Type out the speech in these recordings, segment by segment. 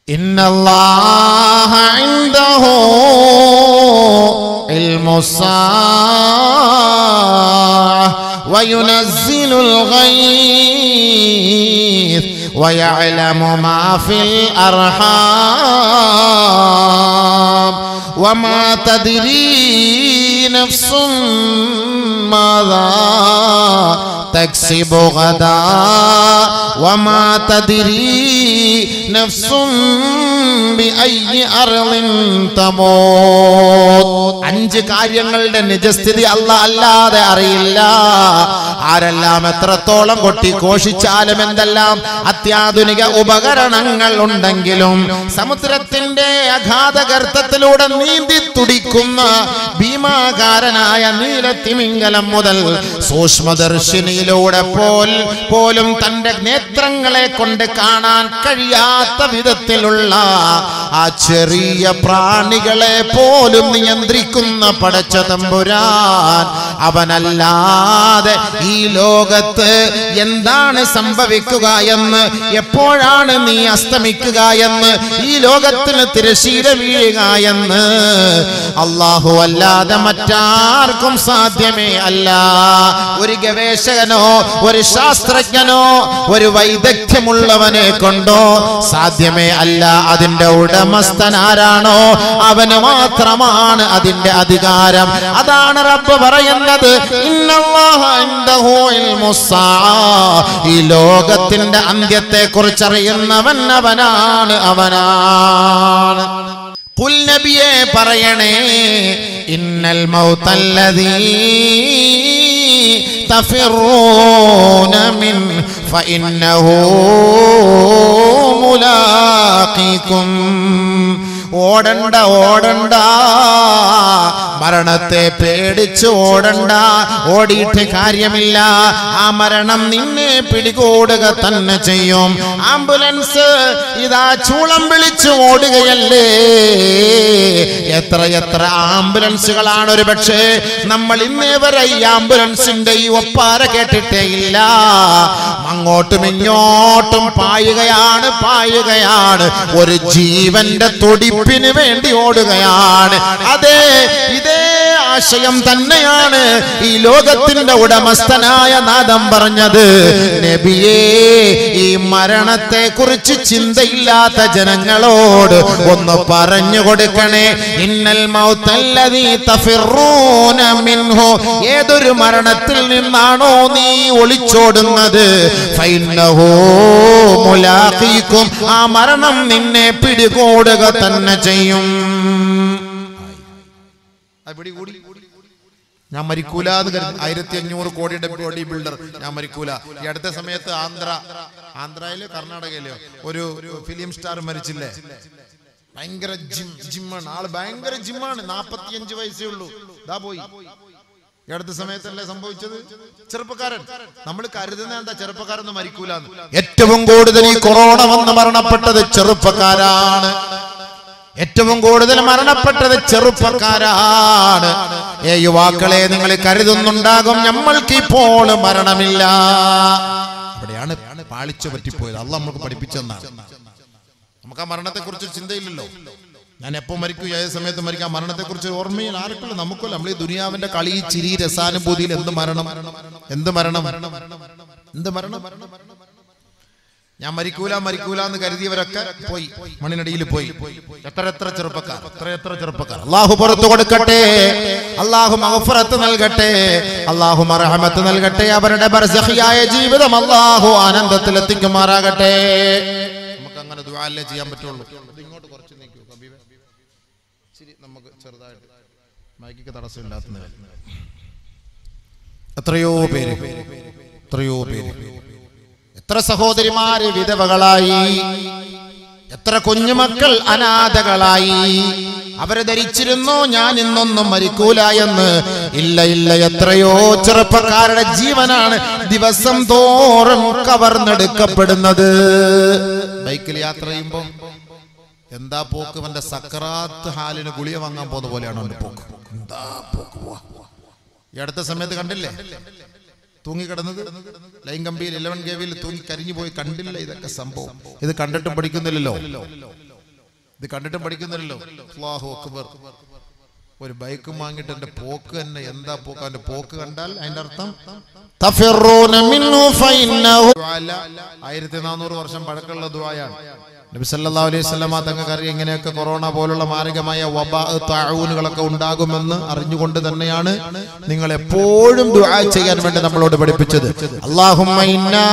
إن الله عنده علم الساعة وينزل الغيث ويعلم ما في الأرحام وما تدري نفس ماذا تكسب غدا وما تدري نفس بأي أرض تموت അഞ്ച് കാര്യങ്ങളുടെ നിജസ്ഥിതി അല്ല അല്ലാതെ അറിയില്ല ആരെല്ലാം എത്രത്തോളം കൊട്ടി ഘോഷിച്ചാലും എന്തെല്ലാം അത്യാധുനിക ഉപകരണങ്ങൾ ഉണ്ടെങ്കിലും സമുദ്രത്തിന്റെ അഗാധ ഗർത്തത്തിലൂടെ നീന്തി തുടിക്കുന്ന ഭീമാകാരനായ നീലത്തിമിംഗലം മുതൽ സൂക്ഷ്മദർശിനിയിലൂടെ പോൽ പോലും തന്റെ നേത്രങ്ങളെ കൊണ്ട് കാണാൻ കഴിയാത്ത വിധത്തിലുള്ള ആ ചെറിയ പ്രാണികളെ പോലും നിയന്ത്രിക്കുന്ന പടച്ച തമ്പുരാൻ അവനല്ലാതെ ഈ ലോകത്ത് എന്താണ് സംഭവിക്കുക എന്ന് എപ്പോഴാണ് നീ അസ്തമിക്കുക എന്ന് ഈ ലോകത്തിന് തിരശീല വീഴുക എന്ന് അള്ളാഹു അല്ലാതെ മറ്റാർക്കും സാധ്യമേ അല്ല ഒരു ഗവേഷകനോ ഒരു ശാസ്ത്രജ്ഞനോ ഒരു വൈദഗ്ധ്യമുള്ളവനെ കൊണ്ടോ സാധ്യമേ അല്ല അതിന്റെ ഉടമസ്ഥനാരാണോ അവന് മാത്രമാണ് അതിന്റെ അധികാരം അതാണ് റബ്ബ് പറയുന്നത് ഇന്നല്ലാഹ ഇൻദഹു ഇൽമുസ്സാഅ. ഈ ലോകത്തിന്റെ അന്ത്യത്തെ കുറിച്ചറിയുന്നവൻ അവനാണ് അവനാണ് പുൽ നബിയെ പറയണേ ഇന്നൽ മൗത്തല്ലദീ തഫിറൂന മിൻ ഫഇന്നഹു മുലാഖിക്കും ഓടണ്ട ഓടണ്ട മരണത്തെ പേടിച്ച് ഓടണ്ട ഓടിയിട്ട് കാര്യമില്ല ആ മരണം നിന്നെ പിടികൂടുക തന്നെ ചെയ്യും ആംബുലൻസ് ഇതാ ചൂളം വിളിച്ച് ഓടുകയല്ലേ എത്ര എത്ര ആംബുലൻസുകളാണ് ഒരു പക്ഷേ നമ്മൾ ഇന്നേ വരെ ഈ ആംബുലൻസിന്റെ ഈ ഒപ്പാര കേട്ടിട്ടേ ഇല്ല അങ്ങോട്ടും ഇങ്ങോട്ടും പായുകയാണ് പായുകയാണ് ഒരു ജീവന്റെ തുടിപ്പിന് വേണ്ടി ഓടുകയാണ് അതെ ഇതേ ആശയം തന്നെയാണ് ഈ ലോകത്തിന്റെ ഉടമസ്ഥനായ നാദം പറഞ്ഞത് നബിയേ ഈ മരണത്തെ കുറിച്ച് ചിന്തയില്ലാത്ത ജനങ്ങളോട് ഒന്ന് പറഞ്ഞു കൊടുക്കണേ ഇന്നൽ മൗത്തല്ലദീ തഫിറൂന മിൻഹു ഏതൊരു മരണത്തിൽ നിന്നാണോ നീ ഒളിച്ചോടുന്നത് ഫൈന്നഹു മുലാഖീക്കും ആ മരണം നിന്നെ പിടികൂടുക തന്നെ ചെയ്യും ഞാൻ മരിക്കൂല എന്ന് കരുതി ആയിരത്തി അഞ്ഞൂറ് കോടിയുടെ ബോഡി ബിൽഡർ ഞാൻ മരിക്കൂല ഈ അടുത്ത സമയത്ത് ആന്ധ്ര ആന്ധ്രയിലോ കർണാടകയിലോ ഒരു ഫിലിം സ്റ്റാർ മരിച്ചില്ലേ ഭയങ്കര ജിം ജിമ്മാണ് ആള് ഭയങ്കര ജിമ്മാണ് നാപ്പത്തിയഞ്ച് വയസ്സേ ഉള്ളൂ ദാ പോയി ഈ അടുത്ത സമയത്തല്ലേ സംഭവിച്ചത് ചെറുപ്പക്കാരൻ നമ്മൾ കരുതുന്ന എന്താ ചെറുപ്പക്കാരൊന്നും മരിക്കൂലെന്ന് ഏറ്റവും കൂടുതൽ ഈ കൊറോണ വന്ന് മരണപ്പെട്ടത് ചെറുപ്പക്കാരാണ് ഏറ്റവും കൂടുതൽ മരണപ്പെട്ടത് ചെറുപ്പക്കാരാണ് ഏ യുവാക്കളെ നിങ്ങൾ കരുതുന്നുണ്ടാകും നമ്മൾക്ക് ഇപ്പോൾ മരണമില്ല അവിടെയാണ് പാളിച്ചു പറ്റിപ്പോയത് അല്ല നമുക്ക് പഠിപ്പിച്ചെന്നാണ് നമുക്ക് ആ മരണത്തെ കുറിച്ച് ചിന്തയില്ലല്ലോ ഞാൻ എപ്പോ മരിക്കും ഏത് സമയത്ത് മരിക്കാം മരണത്തെ കുറിച്ച് ഓർമ്മയിൽ ആർക്കുള്ള നമുക്കല്ല നമ്മൾ ഈ ദുനിയാവിന്റെ കളി ചിരി രസാനുഭൂതിയിൽ എന്ത് മരണം എന്ത് മരണം എന്ത് മരണം ഞാൻ മരിക്കൂല മരിക്കൂല എന്ന് കരുതിയവരൊക്കെ പോയി മണ്ണിനടിയിൽ പോയി എത്ര എത്ര ചെറുപ്പക്കാർ എത്ര എത്ര ചെറുപ്പക്കാർ അള്ളാഹു പുറത്തു കൊടുക്കട്ടെ അള്ളാഹു മഹഫറത്ത് നൽകട്ടെ അള്ളാഹു മറഹമത്ത് നൽകട്ടെ അവരുടെ ബർസഹിയായ ജീവിതം അള്ളാഹു ആനന്ദത്തിൽ എത്തിക്കുമാറാകട്ടെ നമുക്ക് അങ്ങനെ ദുആല്ലേ ചെയ്യാൻ പറ്റുള്ളൂ ഇത് ഇങ്ങോട്ട് കുറച്ച് നീക്കൂ കബീബേ ശരി നമുക്ക് ചെറുതായിട്ട് മൈക്കിക്ക് തടസ്സമില്ലാത്ത എത്രയോ പേര് എത്രയോ പേര് എത്ര സഹോദരിമാര് വിധവകളായി എത്ര കുഞ്ഞുമക്കൾ അനാഥകളായി അവര് ധരിച്ചിരുന്നു ഞാൻ ഇന്നൊന്നും മരിക്കൂല എന്ന് ഇല്ല ഇല്ല എത്രയോ ചെറുപ്പക്കാരുടെ ജീവനാണ് ദിവസം തോറും കവർന്നെടുക്കപ്പെടുന്നത് ബൈക്കിൽ യാത്ര ചെയ്യുമ്പോ എന്താ പോക്ക് അവന്റെ സക്രാത്ത് ഹാലിന് ഗുളിക വാങ്ങാൻ പോകുന്ന പോലെയാണ് അവന്റെ പോക്ക് എന്താ പോക്ക് വാ. ഈ അടുത്ത സമയത്ത് കണ്ടില്ലേ തൂങ്ങിക്കിടന്നത് ലൈൻ കമ്പിയിൽ ഇലവൻ കെവിയിൽ തൂങ്ങി കരിഞ്ഞു പോയി കണ്ടില്ല ഇതൊക്കെ സംഭവം ഇത് കണ്ടിട്ടും പഠിക്കുന്നില്ലല്ലോ ഇത് കണ്ടിട്ടും പഠിക്കുന്നില്ലല്ലോ അല്ലാഹു അക്ബർ ഒരു ബൈക്കും വാങ്ങിയിട്ട് എന്റെ പോക്ക് തന്നെ എന്താ പോക്ക് അവന്റെ പോക്ക് കണ്ടാൽ അതിന്റെ അർത്ഥം تفرون منه فإنه ആയിരത്തി നാനൂറ് വർഷം പഴക്കമുള്ള ദുആയാണ് നബി സല്ലല്ലാഹു അലൈഹി വസല്ലമ തങ്ങൾക്ക് അറിയാം ഇങ്ങനെയൊക്കെ കൊറോണ പോലുള്ള മാരകമായ വബാ താഴൂനുകളൊക്കെ ഉണ്ടാകുമെന്ന് അറിഞ്ഞുകൊണ്ട് തന്നെയാണ് നിങ്ങൾ എപ്പോഴും ദുആ ചെയ്യാൻ വേണ്ടി നമ്മളോട് പഠിപ്പിച്ചത് اللهم إنا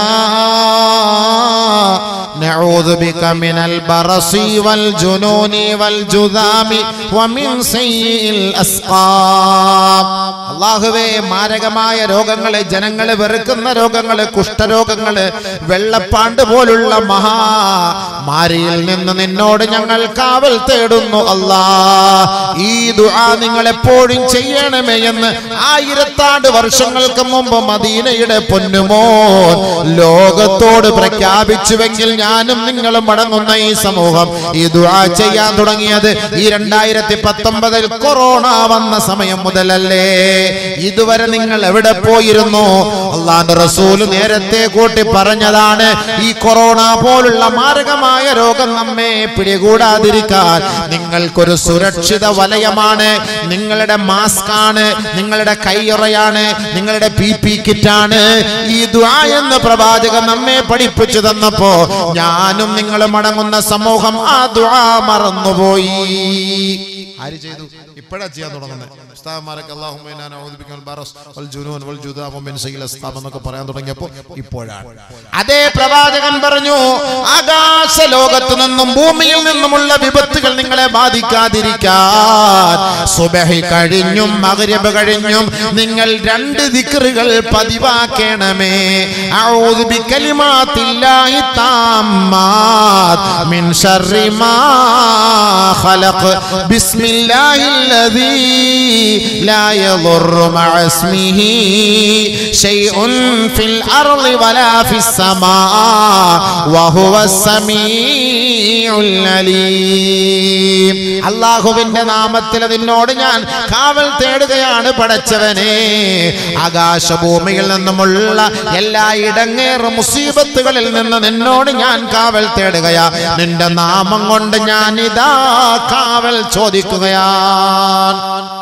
نعوذ بك من البرص والجنون والجذام ومن سيء الأسقام അള്ളാഹുവേ മാരകമായ രോഗങ്ങള് ജനങ്ങള് വെറുക്കുന്ന രോഗങ്ങള് കുഷ്ഠരോഗങ്ങള് വെള്ളപ്പാണ്ട് പോലുള്ള മഹാ മാരിയിൽ നിന്ന് നിന്നോട് ഞങ്ങൾ കാവൽ തേടുന്നു അല്ലാ ഈ ദുആ നിങ്ങൾ എപ്പോഴും ചെയ്യണമേ എന്ന് ആയിരത്താണ്ട് വർഷങ്ങൾക്ക് മുമ്പ് മദീനയുടെ പൊന്നുമോ ലോകത്തോട് പ്രഖ്യാപിച്ചുവെങ്കിൽ ഞാനും നിങ്ങളും മടങ്ങുന്ന ഈ സമൂഹം ഈ ദുആ ചെയ്യാൻ തുടങ്ങിയത് ഈ രണ്ടായിരത്തി പത്തൊമ്പതിൽ കൊറോണ വന്ന സമയം മുതലല്ലേ ഇതുവരെ നിങ്ങൾ എവിടെ പോയിരുന്നു അള്ളാന്റെ റസൂല് നേരത്തെ കൂട്ടി പറഞ്ഞതാണ് ഈ കൊറോണ പോലുള്ള മാരകമായ രോഗം നമ്മെ പിടികൂടാതിരിക്കാൻ നിങ്ങൾക്കൊരു സുരക്ഷിത വലയമാണ് നിങ്ങളുടെ മാസ്ക് ആണ് നിങ്ങളുടെ കൈയുറയാണ് നിങ്ങളുടെ പി പി കിറ്റാണ് ഈ ദ്വാ എന്ന് പ്രവാചകൻ നമ്മെ പഠിപ്പിച്ചു തന്നപ്പോ ഞാനും നിങ്ങൾ മടങ്ങുന്ന സമൂഹം ആ ദ്വാ മറന്നുപോയി ആര് ചെയ്തു ഇപ്പോഴാ ചെയ്യാൻ തുടങ്ങുന്നത് ഉസ്താദന്മാരൊക്കെ അല്ലാഹുമ്മ ഇന്നാ നഊദു ബിക മിനൽ ബറസ് വൽ ജുനൂൻ വൽ ജുദാം വമിൻ സയ്യിൽ അസ്ഖാം എന്നൊക്കെ പറയാൻ തുടങ്ങിയപ്പോൾ ഇപ്പോഴാണ് അതേ പ്രവാചകൻ പറഞ്ഞു ആകാശ ലോകത്തു നിന്നും ഭൂമിയിൽ നിന്നുമുള്ള വിപത്തുകൾ നിങ്ങളെ ബാധിക്കാതിരിക്കാൻ സുബഹി കഴിഞ്ഞും മഗ്രിബ് കഴിഞ്ഞും നിങ്ങൾ രണ്ട് ദിക്റുകൾ പതിവാക്കണമേ അഊദു ബികലിമാത്തില്ലാഹി താമ്മാത് മിൻ ശർരി മാ ഖലഖ് ബിസ്മില്ലാഹില്ലദീ ലാ യദുറു മഅ ഇസ്മിഹി ശൈഉൻ ഫിൽ അർളി വലാ ഫിസ് സമാ വഹുവ സമീഉൽ അലീം അല്ലാഹുവിന്റെ നാമത്തിൽ നിന്നോട് ഞാൻ കാവൽ തേടുകയാണ് പടച്ചവനെ ആകാശഭൂമിയിൽ നിന്നുമുള്ള എല്ലാ ഇടങ്ങേറ് മുസീബത്തുകളിൽ നിന്ന് നിന്നോട് ഞാൻ കാവൽ തേടുകയാ നിന്റെ നാമം കൊണ്ട് ഞാൻ ഇതാ കാവൽ ചോദിക്കുകയാണ്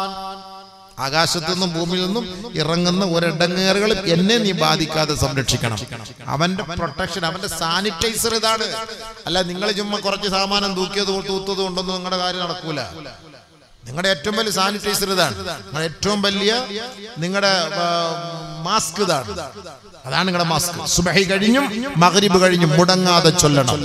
ആകാശത്തു നിന്നും ഭൂമിയിൽ നിന്നും ഇറങ്ങുന്ന ഒരിടങ്ങേറുകളും എന്നെ നീ ബാധിക്കാതെ സംരക്ഷിക്കണം അവന്റെ പ്രൊട്ടക്ഷൻ അവന്റെ സാനിറ്റൈസർ ഇതാണ് അല്ല നിങ്ങൾ ചുമ്മാ കുറച്ച് സാമാനം തൂക്കിയത് തൂത്തത് കൊണ്ടൊന്നും നിങ്ങളുടെ കാര്യം നടക്കൂല നിങ്ങളുടെ ഏറ്റവും വലിയ സാനിറ്റൈസർ ഇതാണ് നിങ്ങളുടെ ഏറ്റവും വലിയ നിങ്ങളുടെ മാസ്ക് ഇതാണ് അതാണ് നിങ്ങളുടെ മാസ്ക് സുബഹി കഴിഞ്ഞും മഗ്രിബ് കഴിഞ്ഞും മുടങ്ങാതെ ചൊല്ലണം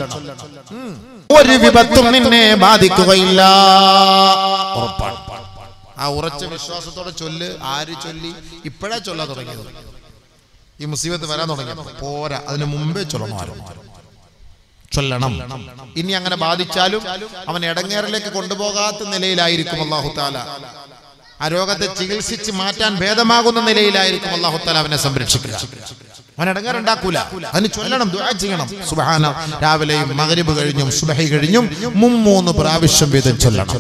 ഒരു വിപത്തും നിന്നെ ബാധിക്കുകയില്ല ഉറപ്പാണ് ആ ഉറച്ച വിശ്വാസത്തോടെ ചൊല്ല് ആര് ചൊല്ലി ഇപ്പോഴാ ചൊല്ലാൻ തുടങ്ങിയത് ഈ മുസീബത്ത് വരാൻ തുടങ്ങിയപ്പോ പോരാ അതിന് മുമ്പേ ചൊല്ലണം ആരും ചൊല്ലണം ഇനി അങ്ങനെ ബാധിച്ചാലും അവൻ ഇടങ്ങേറിലേക്ക് കൊണ്ടുപോകാത്ത നിലയിലായിരിക്കും അള്ളാഹു താല ആ രോഗത്തെ ചികിത്സിച്ച് മാറ്റാൻ ഭേദമാകുന്ന നിലയിലായിരിക്കും അള്ളാഹു താല അവനെ സംരക്ഷിക്കുക അവൻ ഇടങ്ങേറുണ്ടാക്കൂല അതിന് ചൊല്ലണം ദുആ ചെയ്യണം സുബഹാന രാവിലെയും മഗ്രിബ് കഴിഞ്ഞും സുബഹി കഴിഞ്ഞും മുമ്മൂന്ന് പ്രാവശ്യം വീതം ചൊല്ലണം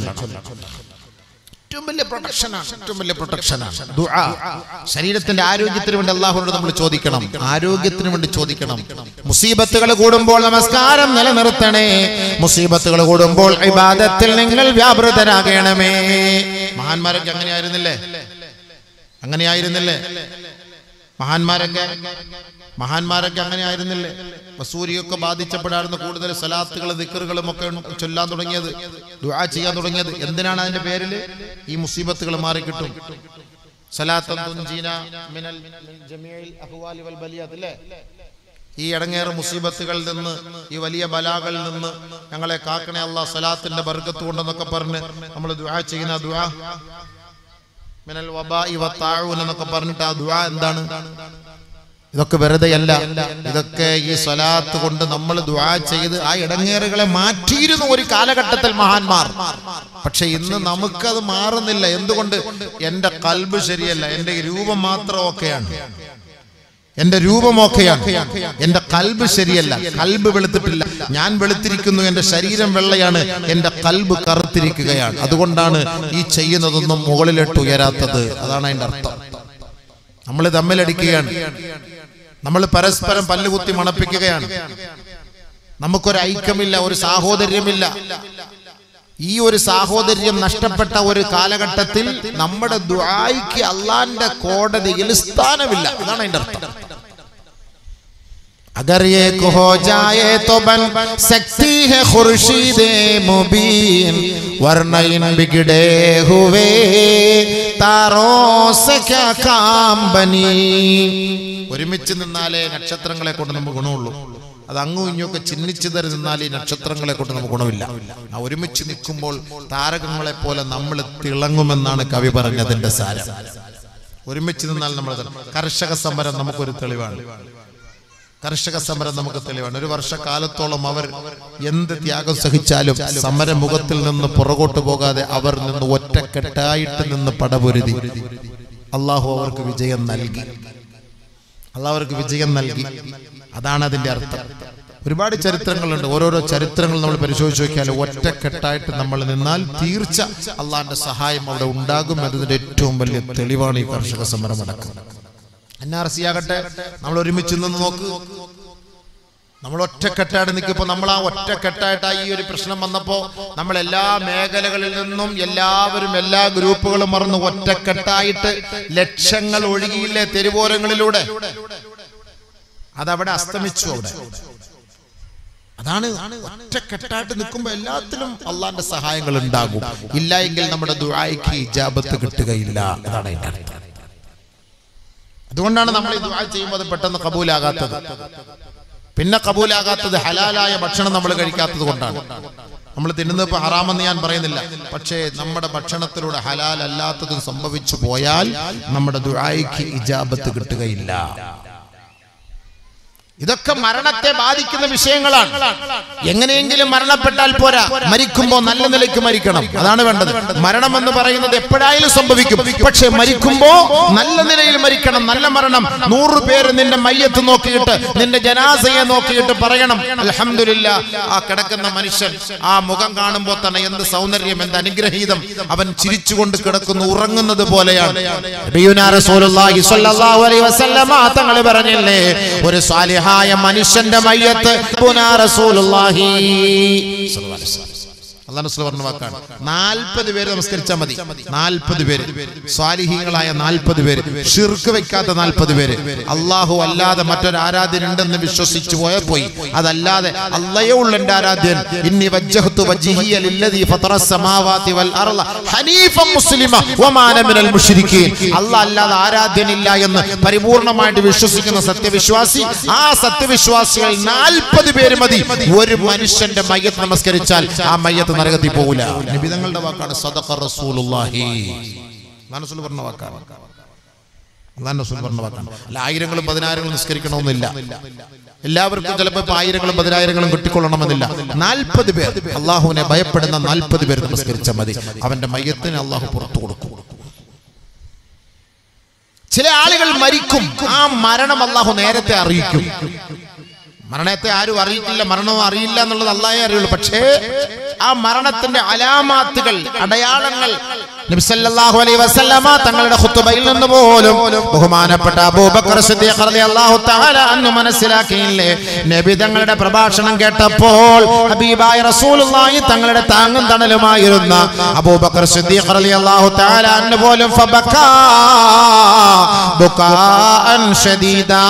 ഏറ്റവും വലിയ പ്രൊട്ടക്ഷനാണ് ഏറ്റവും വലിയ പ്രൊട്ടക്ഷനാണ് ദുആ ശരീരത്തിന്റെ ആരോഗ്യത്തിന് വേണ്ടി അള്ളാഹുനോട് നമ്മൾ ചോദിക്കണം ആരോഗ്യത്തിന് വേണ്ടി ചോദിക്കണം മുസീബത്തുകൾ കൂടുമ്പോൾ നമസ്കാരം നിലനിർത്തണേ മുസീബത്തുകൾ കൂടുമ്പോൾ ഇബാദത്തിൽ നിങ്ങൾ വ്യാപൃതരാകണമേ മഹാന്മാരൊക്കെ അങ്ങനെയായിരുന്നില്ലേ അങ്ങനെയായിരുന്നില്ലേ മഹാന്മാരൊക്കെ മഹാന്മാരൊക്കെ അങ്ങനെയായിരുന്നില്ലേ സൂര്യൊക്കെ ബാധിച്ചപ്പോഴായിരുന്നു കൂടുതൽ സലാത്തുകൾ ദിക്കറുകളും ഒക്കെ ചൊല്ലാൻ തുടങ്ങിയത് ദുആ ചെയ്യാൻ തുടങ്ങിയത് എന്തിനാണ് അതിന്റെ പേരിൽ ഈ മുസീബത്തുകൾ മാറിക്കിട്ടും സലാത്തൻ തുൻജീന മിനൽ മിൻ ജമീഇൽ അഹ്വാലി വൽ ബലിയാത്ത് അല്ലേ ഈ ഇടങ്ങേറ് മുസീബത്തുകളിൽ നിന്ന് ഈ വലിയ ബലാകളിൽ നിന്ന് ഞങ്ങളെ കാക്കണേ അള്ളാഹ് സലാത്തിന്റെ ബർക്കത്ത് കൊണ്ടെന്നൊക്കെ പറഞ്ഞ് നമ്മൾ ദുആ ചെയ്യുന്ന ദുആ മിനൽ വബാഇ വത്താഊൻ എന്നൊക്കെ പറഞ്ഞിട്ട് ആ ദുആ എന്താണ് ഇതൊക്കെ വെറുതെയല്ല ഇതൊക്കെ ഈ സ്വലാത്ത് കൊണ്ട് നമ്മൾ ദുആ ചെയ്ത് ആ ഇടങ്ങേറുകളെ മാറ്റിയിരുന്നു ഒരു കാലഘട്ടത്തിൽ മഹാന്മാർ പക്ഷെ ഇന്ന് നമുക്കത് മാറുന്നില്ല എന്തുകൊണ്ട് എന്റെ കൽബ് ശരിയല്ല എന്റെ രൂപം മാത്രം ഒക്കെയാണ് എന്റെ രൂപമൊക്കെയാണ് എന്റെ കൽബ് ശരിയല്ല കൽബ് വെളുത്തിട്ടില്ല ഞാൻ വെളുത്തിരിക്കുന്നു എന്റെ ശരീരം വെള്ളയാണ് എന്റെ കൽബ് കറുത്തിരിക്കുകയാണ് അതുകൊണ്ടാണ് ഈ ചെയ്യുന്നതൊന്നും മുകളിലോട്ട് ഉയരാത്തത് അതാണ് അതിന്റെ അർത്ഥം നമ്മൾ തമ്മിലടിക്കുകയാണ് നമ്മൾ പരസ്പരം പല്ലുകുത്തി മണപ്പിക്കുകയാണ് നമുക്കൊരു ഐക്യമില്ല ഒരു സാഹോദര്യമില്ല ഈ ഒരു സാഹോദര്യം നഷ്ടപ്പെട്ട ഒരു കാലഘട്ടത്തിൽ നമ്മുടെ ദുആയ്ക്ക് അള്ളാന്റെ കോടതിയിൽ സ്ഥാനമില്ല അതാണ് അതിന്റെ അർത്ഥം अगर ये को हो जाए तो बन सकती है खुर्शीद मुबीन वरना इन बिगड़े हुए तारों से क्या काम बनी ഒരുമിച്ച് നിന്നാലേ നക്ഷത്രങ്ങളെ കൊണ്ട് നമുക്ക് ഗുണമുള്ളൂ അത് അങ്ങും ഇങ്ങൊക്കെ ചിഹ്നിച്ചു തരി നിന്നാൽ ഈ നക്ഷത്രങ്ങളെ കൊണ്ട് നമുക്ക് ഗുണമില്ല ആ ഒരുമിച്ച് നിൽക്കുമ്പോൾ താരകങ്ങളെ പോലെ നമ്മൾ തിളങ്ങുമെന്നാണ് കവി പറഞ്ഞതിന്റെ സാരം ഒരുമിച്ച് നിന്നാൽ നമ്മൾ കർഷക സമരം നമുക്കൊരു തെളിവാണ് കർഷക സമരം നമുക്ക് തെളിവാണ് ഒരു വർഷക്കാലത്തോളം അവർ എന്ത് ത്യാഗം സഹിച്ചാലും സമരമുഖത്തിൽ നിന്ന് പുറകോട്ട് പോകാതെ അവർ നിന്ന് ഒറ്റക്കെട്ടായിട്ട് നിന്ന് പടപൊരുതി അള്ളാഹു അവർക്ക് വിജയം നൽകി അള്ളാഹു അവർക്ക് വിജയം നൽകി അതാണ് അതിന്റെ അർത്ഥം ഒരുപാട് ചരിത്രങ്ങളുണ്ട് ഓരോരോ ചരിത്രങ്ങൾ നമ്മൾ പരിശോധിച്ച് നോക്കിയാൽ ഒറ്റക്കെട്ടായിട്ട് നമ്മൾ നിന്നാൽ തീർച്ച അള്ളാഹിന്റെ സഹായം അവിടെ ഉണ്ടാകും എന്നതിന്റെ ഏറ്റവും വലിയ തെളിവാണ് ഈ കർഷക സമരം അടക്കുന്നത് എൻ ആർ സി ആകട്ടെ നമ്മൾ ഒരുമിച്ച് നിന്ന് നോക്ക് നമ്മൾ ഒറ്റക്കെട്ടായിട്ട് നിൽക്കുമ്പോൾ നമ്മൾ ആ ഒറ്റക്കെട്ടായിട്ട് ഈ ഒരു പ്രശ്നം വന്നപ്പോൾ നമ്മൾ എല്ലാ മേഖലകളിൽ നിന്നും എല്ലാവരും എല്ലാ ഗ്രൂപ്പുകളും മറന്ന് ഒറ്റക്കെട്ടായിട്ട് ലക്ഷങ്ങൾ ഒഴുകിയില്ലേ തെരുവോരങ്ങളിലൂടെ അതവിടെ അസ്തമിച്ചു അവിടെ അതാണ് ഒറ്റക്കെട്ടായിട്ട് നിൽക്കുമ്പോൾ എല്ലാത്തിലും അള്ളാന്റെ സഹായങ്ങൾ ഉണ്ടാകും ഇല്ല എങ്കിൽ നമ്മുടെ ദുആയ്ക്ക് ഇജാബത്ത് കിട്ടുകയില്ല അതാണ് അതിന്റെ അർത്ഥം അതുകൊണ്ടാണ് നമ്മൾ ഈ ദുആ ചെയ്യുമ്പോൾ അത് പെട്ടെന്ന് കബൂലാകാത്തത് പിന്നെ കബൂലാകാത്തത് ഹലാലായ ഭക്ഷണം നമ്മൾ കഴിക്കാത്തത് കൊണ്ടാണ് നമ്മൾ തിന്നുന്നത് ഇപ്പൊ ഹറാമെന്ന് ഞാൻ പറയുന്നില്ല പക്ഷേ നമ്മുടെ ഭക്ഷണത്തിലൂടെ ഹലാൽ അല്ലാത്തത് സംഭവിച്ചു പോയാൽ നമ്മുടെ ദുആയ്ക്ക് ഇജാബത്ത് കിട്ടുകയില്ല ഇതൊക്കെ മരണത്തെ ബാധിക്കുന്ന വിഷയങ്ങളാണ് എങ്ങനെയെങ്കിലും മരണപ്പെട്ടാൽ പോരാ മരിക്കുമ്പോൾ നല്ല നിലയ്ക്ക് മരിക്കണം അതാണ് വേണ്ടത് മരണം എന്ന് പറയുന്നത് എപ്പോഴായാലും സംഭവിക്കും പക്ഷെ മരിക്കുമ്പോ നല്ല നിലയിൽ മരിക്കണം നല്ല മരണം നൂറ് പേര് നിന്റെ മയ്യത്ത് നോക്കിയിട്ട് നിന്റെ ജനാസയെ നോക്കിയിട്ട് പറയണം അൽഹംദുലില്ല ആ കിടക്കുന്ന മനുഷ്യൻ ആ മുഖം കാണുമ്പോൾ തന്നെ എന്ത് സൗന്ദര്യം എന്ത് അനുഗ്രഹീതം അവൻ ചിരിച്ചുകൊണ്ട് കിടക്കുന്നു ഉറങ്ങുന്നത് പോലെയാണ് നബിയുനാ റസൂലുള്ളാഹി സ്വല്ലല്ലാഹു അലൈഹി വസല്ലമ തങ്ങൾ പറഞ്ഞില്ലേ ഒരു സ്വാലിഹായ മനുഷ്യന്റെ മയ്യത്ത് പുനാ റസൂലുള്ളാഹി സ്വല്ലല്ലാഹു അലൈഹി വസല്ലം. അള്ളാഹു റസൂൽ പറഞ്ഞ വാക്കാണ് നാൽപ്പത് പേര് നമസ്കരിച്ചാൽ മതി നാൽപ്പത് പേര് സ്വാലിഹീങ്ങളായ നാൽപ്പത് പേര് ഷിർക്ക് വെക്കാത്ത നാൽപ്പത് പേര് അള്ളാഹു അല്ലാതെ മറ്റൊരു ആരാധ്യൻ ഉണ്ടെന്ന് വിശ്വസിച്ചു പോയ പോയി അതല്ലാതെ അള്ളയോ ഉള്ള എന്റെ ആരാധ്യൻ ഇന്നി വജ്ജഹ്തു വജ്ഹിയ ലില്ലദീ ഫതറ സമാവാതി വൽ അർള ഹനീഫൻ മുസ്ലിമ വമാ അന മിനൽ മുശ്രിക്കീൻ അല്ലാഹ് അല്ലാതെ ആരാധ്യനില്ല എന്ന് പരിപൂർണമായിട്ട് വിശ്വസിക്കുന്ന സത്യവിശ്വാസി ആ സത്യവിശ്വാസികൾ നാൽപ്പത് പേര് മതി ഒരു മനുഷ്യന്റെ മയ്യത്ത് നമസ്കരിച്ചാൽ ആ മയ്യത്ത് നരകത്തിൽ പോകില്ല നിബിതങ്ങളുടെ വാക്കാണ് സദഖ റസൂലുള്ളാഹി അള്ളാഹു റസൂൽ പറഞ്ഞ വാക്കാണ് അള്ളാഹു റസൂൽ പറഞ്ഞ വാക്കാണ് അല്ല ആയിരങ്ങളും പതിനായിരങ്ങളും നിസ്കരിക്കണമെന്നില്ല എല്ലാവർക്കും ചിലപ്പോൾ ഇപ്പൊ ആയിരങ്ങളും പതിനായിരങ്ങളും കിട്ടിക്കൊള്ളണമെന്നില്ല നാൽപ്പത് പേർ അള്ളാഹുവിനെ ഭയപ്പെടുന്ന നാൽപ്പത് പേർ നമസ്കരിച്ചാൽ മതി അവന്റെ മയ്യത്തിന് അള്ളാഹു പുറത്തു കൊടുക്കും ചില ആളുകൾ മരിക്കും ആ മരണം അള്ളാഹു നേരത്തെ അറിയിക്കും മരണത്തെ ആരും അറിയിക്കില്ല മരണവും അറിയില്ല എന്നുള്ളത് അള്ളാഹേ അറിയുള്ളൂ പക്ഷേ ആ മരണത്തിന്റെ അലാമാത്തുകൾ അടയാളങ്ങൾ നബി സല്ലല്ലാഹു അലൈഹി വസല്ലമ തങ്ങളുടെ ഖുത്ബയിൽ നിന്ന് പോലും ബഹുമാനപ്പെട്ട അബൂബക്കർ സിദ്ദീഖ് റളിയല്ലാഹു തആല അന്ന് മനസ്സിലാക്കിയില്ലേ നബി തങ്ങളുടെ പ്രഭാഷണം കേട്ടപ്പോൾ ഹബീബായ റസൂലുള്ളാഹി തങ്ങളുടെ താങ്ങും തണലുമായിരുന്ന അബൂബക്കർ സിദ്ദീഖ് റളിയല്ലാഹു തആല അന്ന് പോലും ഫബക്കാ ബുകാഅൻ ഷദീദാ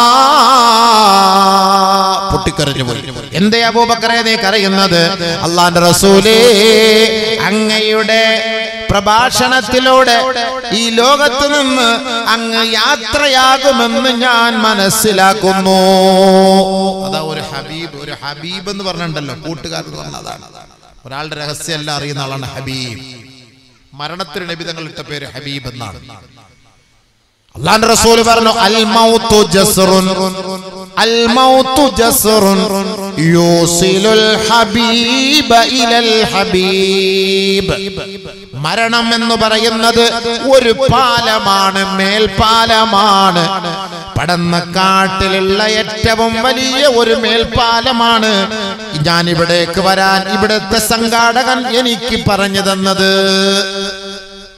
പൊട്ടിക്കരഞ്ഞു പോയി എന്തേ അബൂബക്കറെ നീ കരയുന്നത് അള്ളാന്റെ റസൂലേ അങ്ങയുടെ പ്രഭാഷണത്തിലൂടെ ഈ ലോകത്ത് നിന്ന് അങ്ങ് യാത്രയാകുമെന്ന് ഞാൻ മനസ്സിലാക്കുന്നു അതാ ഒരു ഹബീബ് ഒരു ഹബീബ് എന്ന് പറഞ്ഞിട്ടുണ്ടല്ലോ കൂട്ടുകാരൻ പറഞ്ഞതാണ് ഒരാളുടെ രഹസ്യം എല്ലാം അറിയുന്ന ആളാണ് ഹബീബ് മരണത്തിന് നബിതങ്ങൾ ഇട്ട പേര് ഹബീബ് എന്നാണ് അള്ളാന്റെ റസൂൽ പറഞ്ഞു അൽ മൗത്തു ജസ്റുൻ അൽ മൗത്തു ജസ്റുൻ യൂസിലുൽ ഹബീബ ഇലൽ ഹബീബ് മരണം എന്ന് പറയുന്നത് ഒരു പാലമാണ് മേൽപ്പാലമാണ് പടന്ന കാട്ടിലുള്ള ഏറ്റവും വലിയ ഒരു മേൽപ്പാലമാണ് ഞാൻ ഇവിടേക്ക് വരാൻ ഇവിടുത്തെ സംഘാടകൻ എനിക്ക് പറഞ്ഞു തന്നത്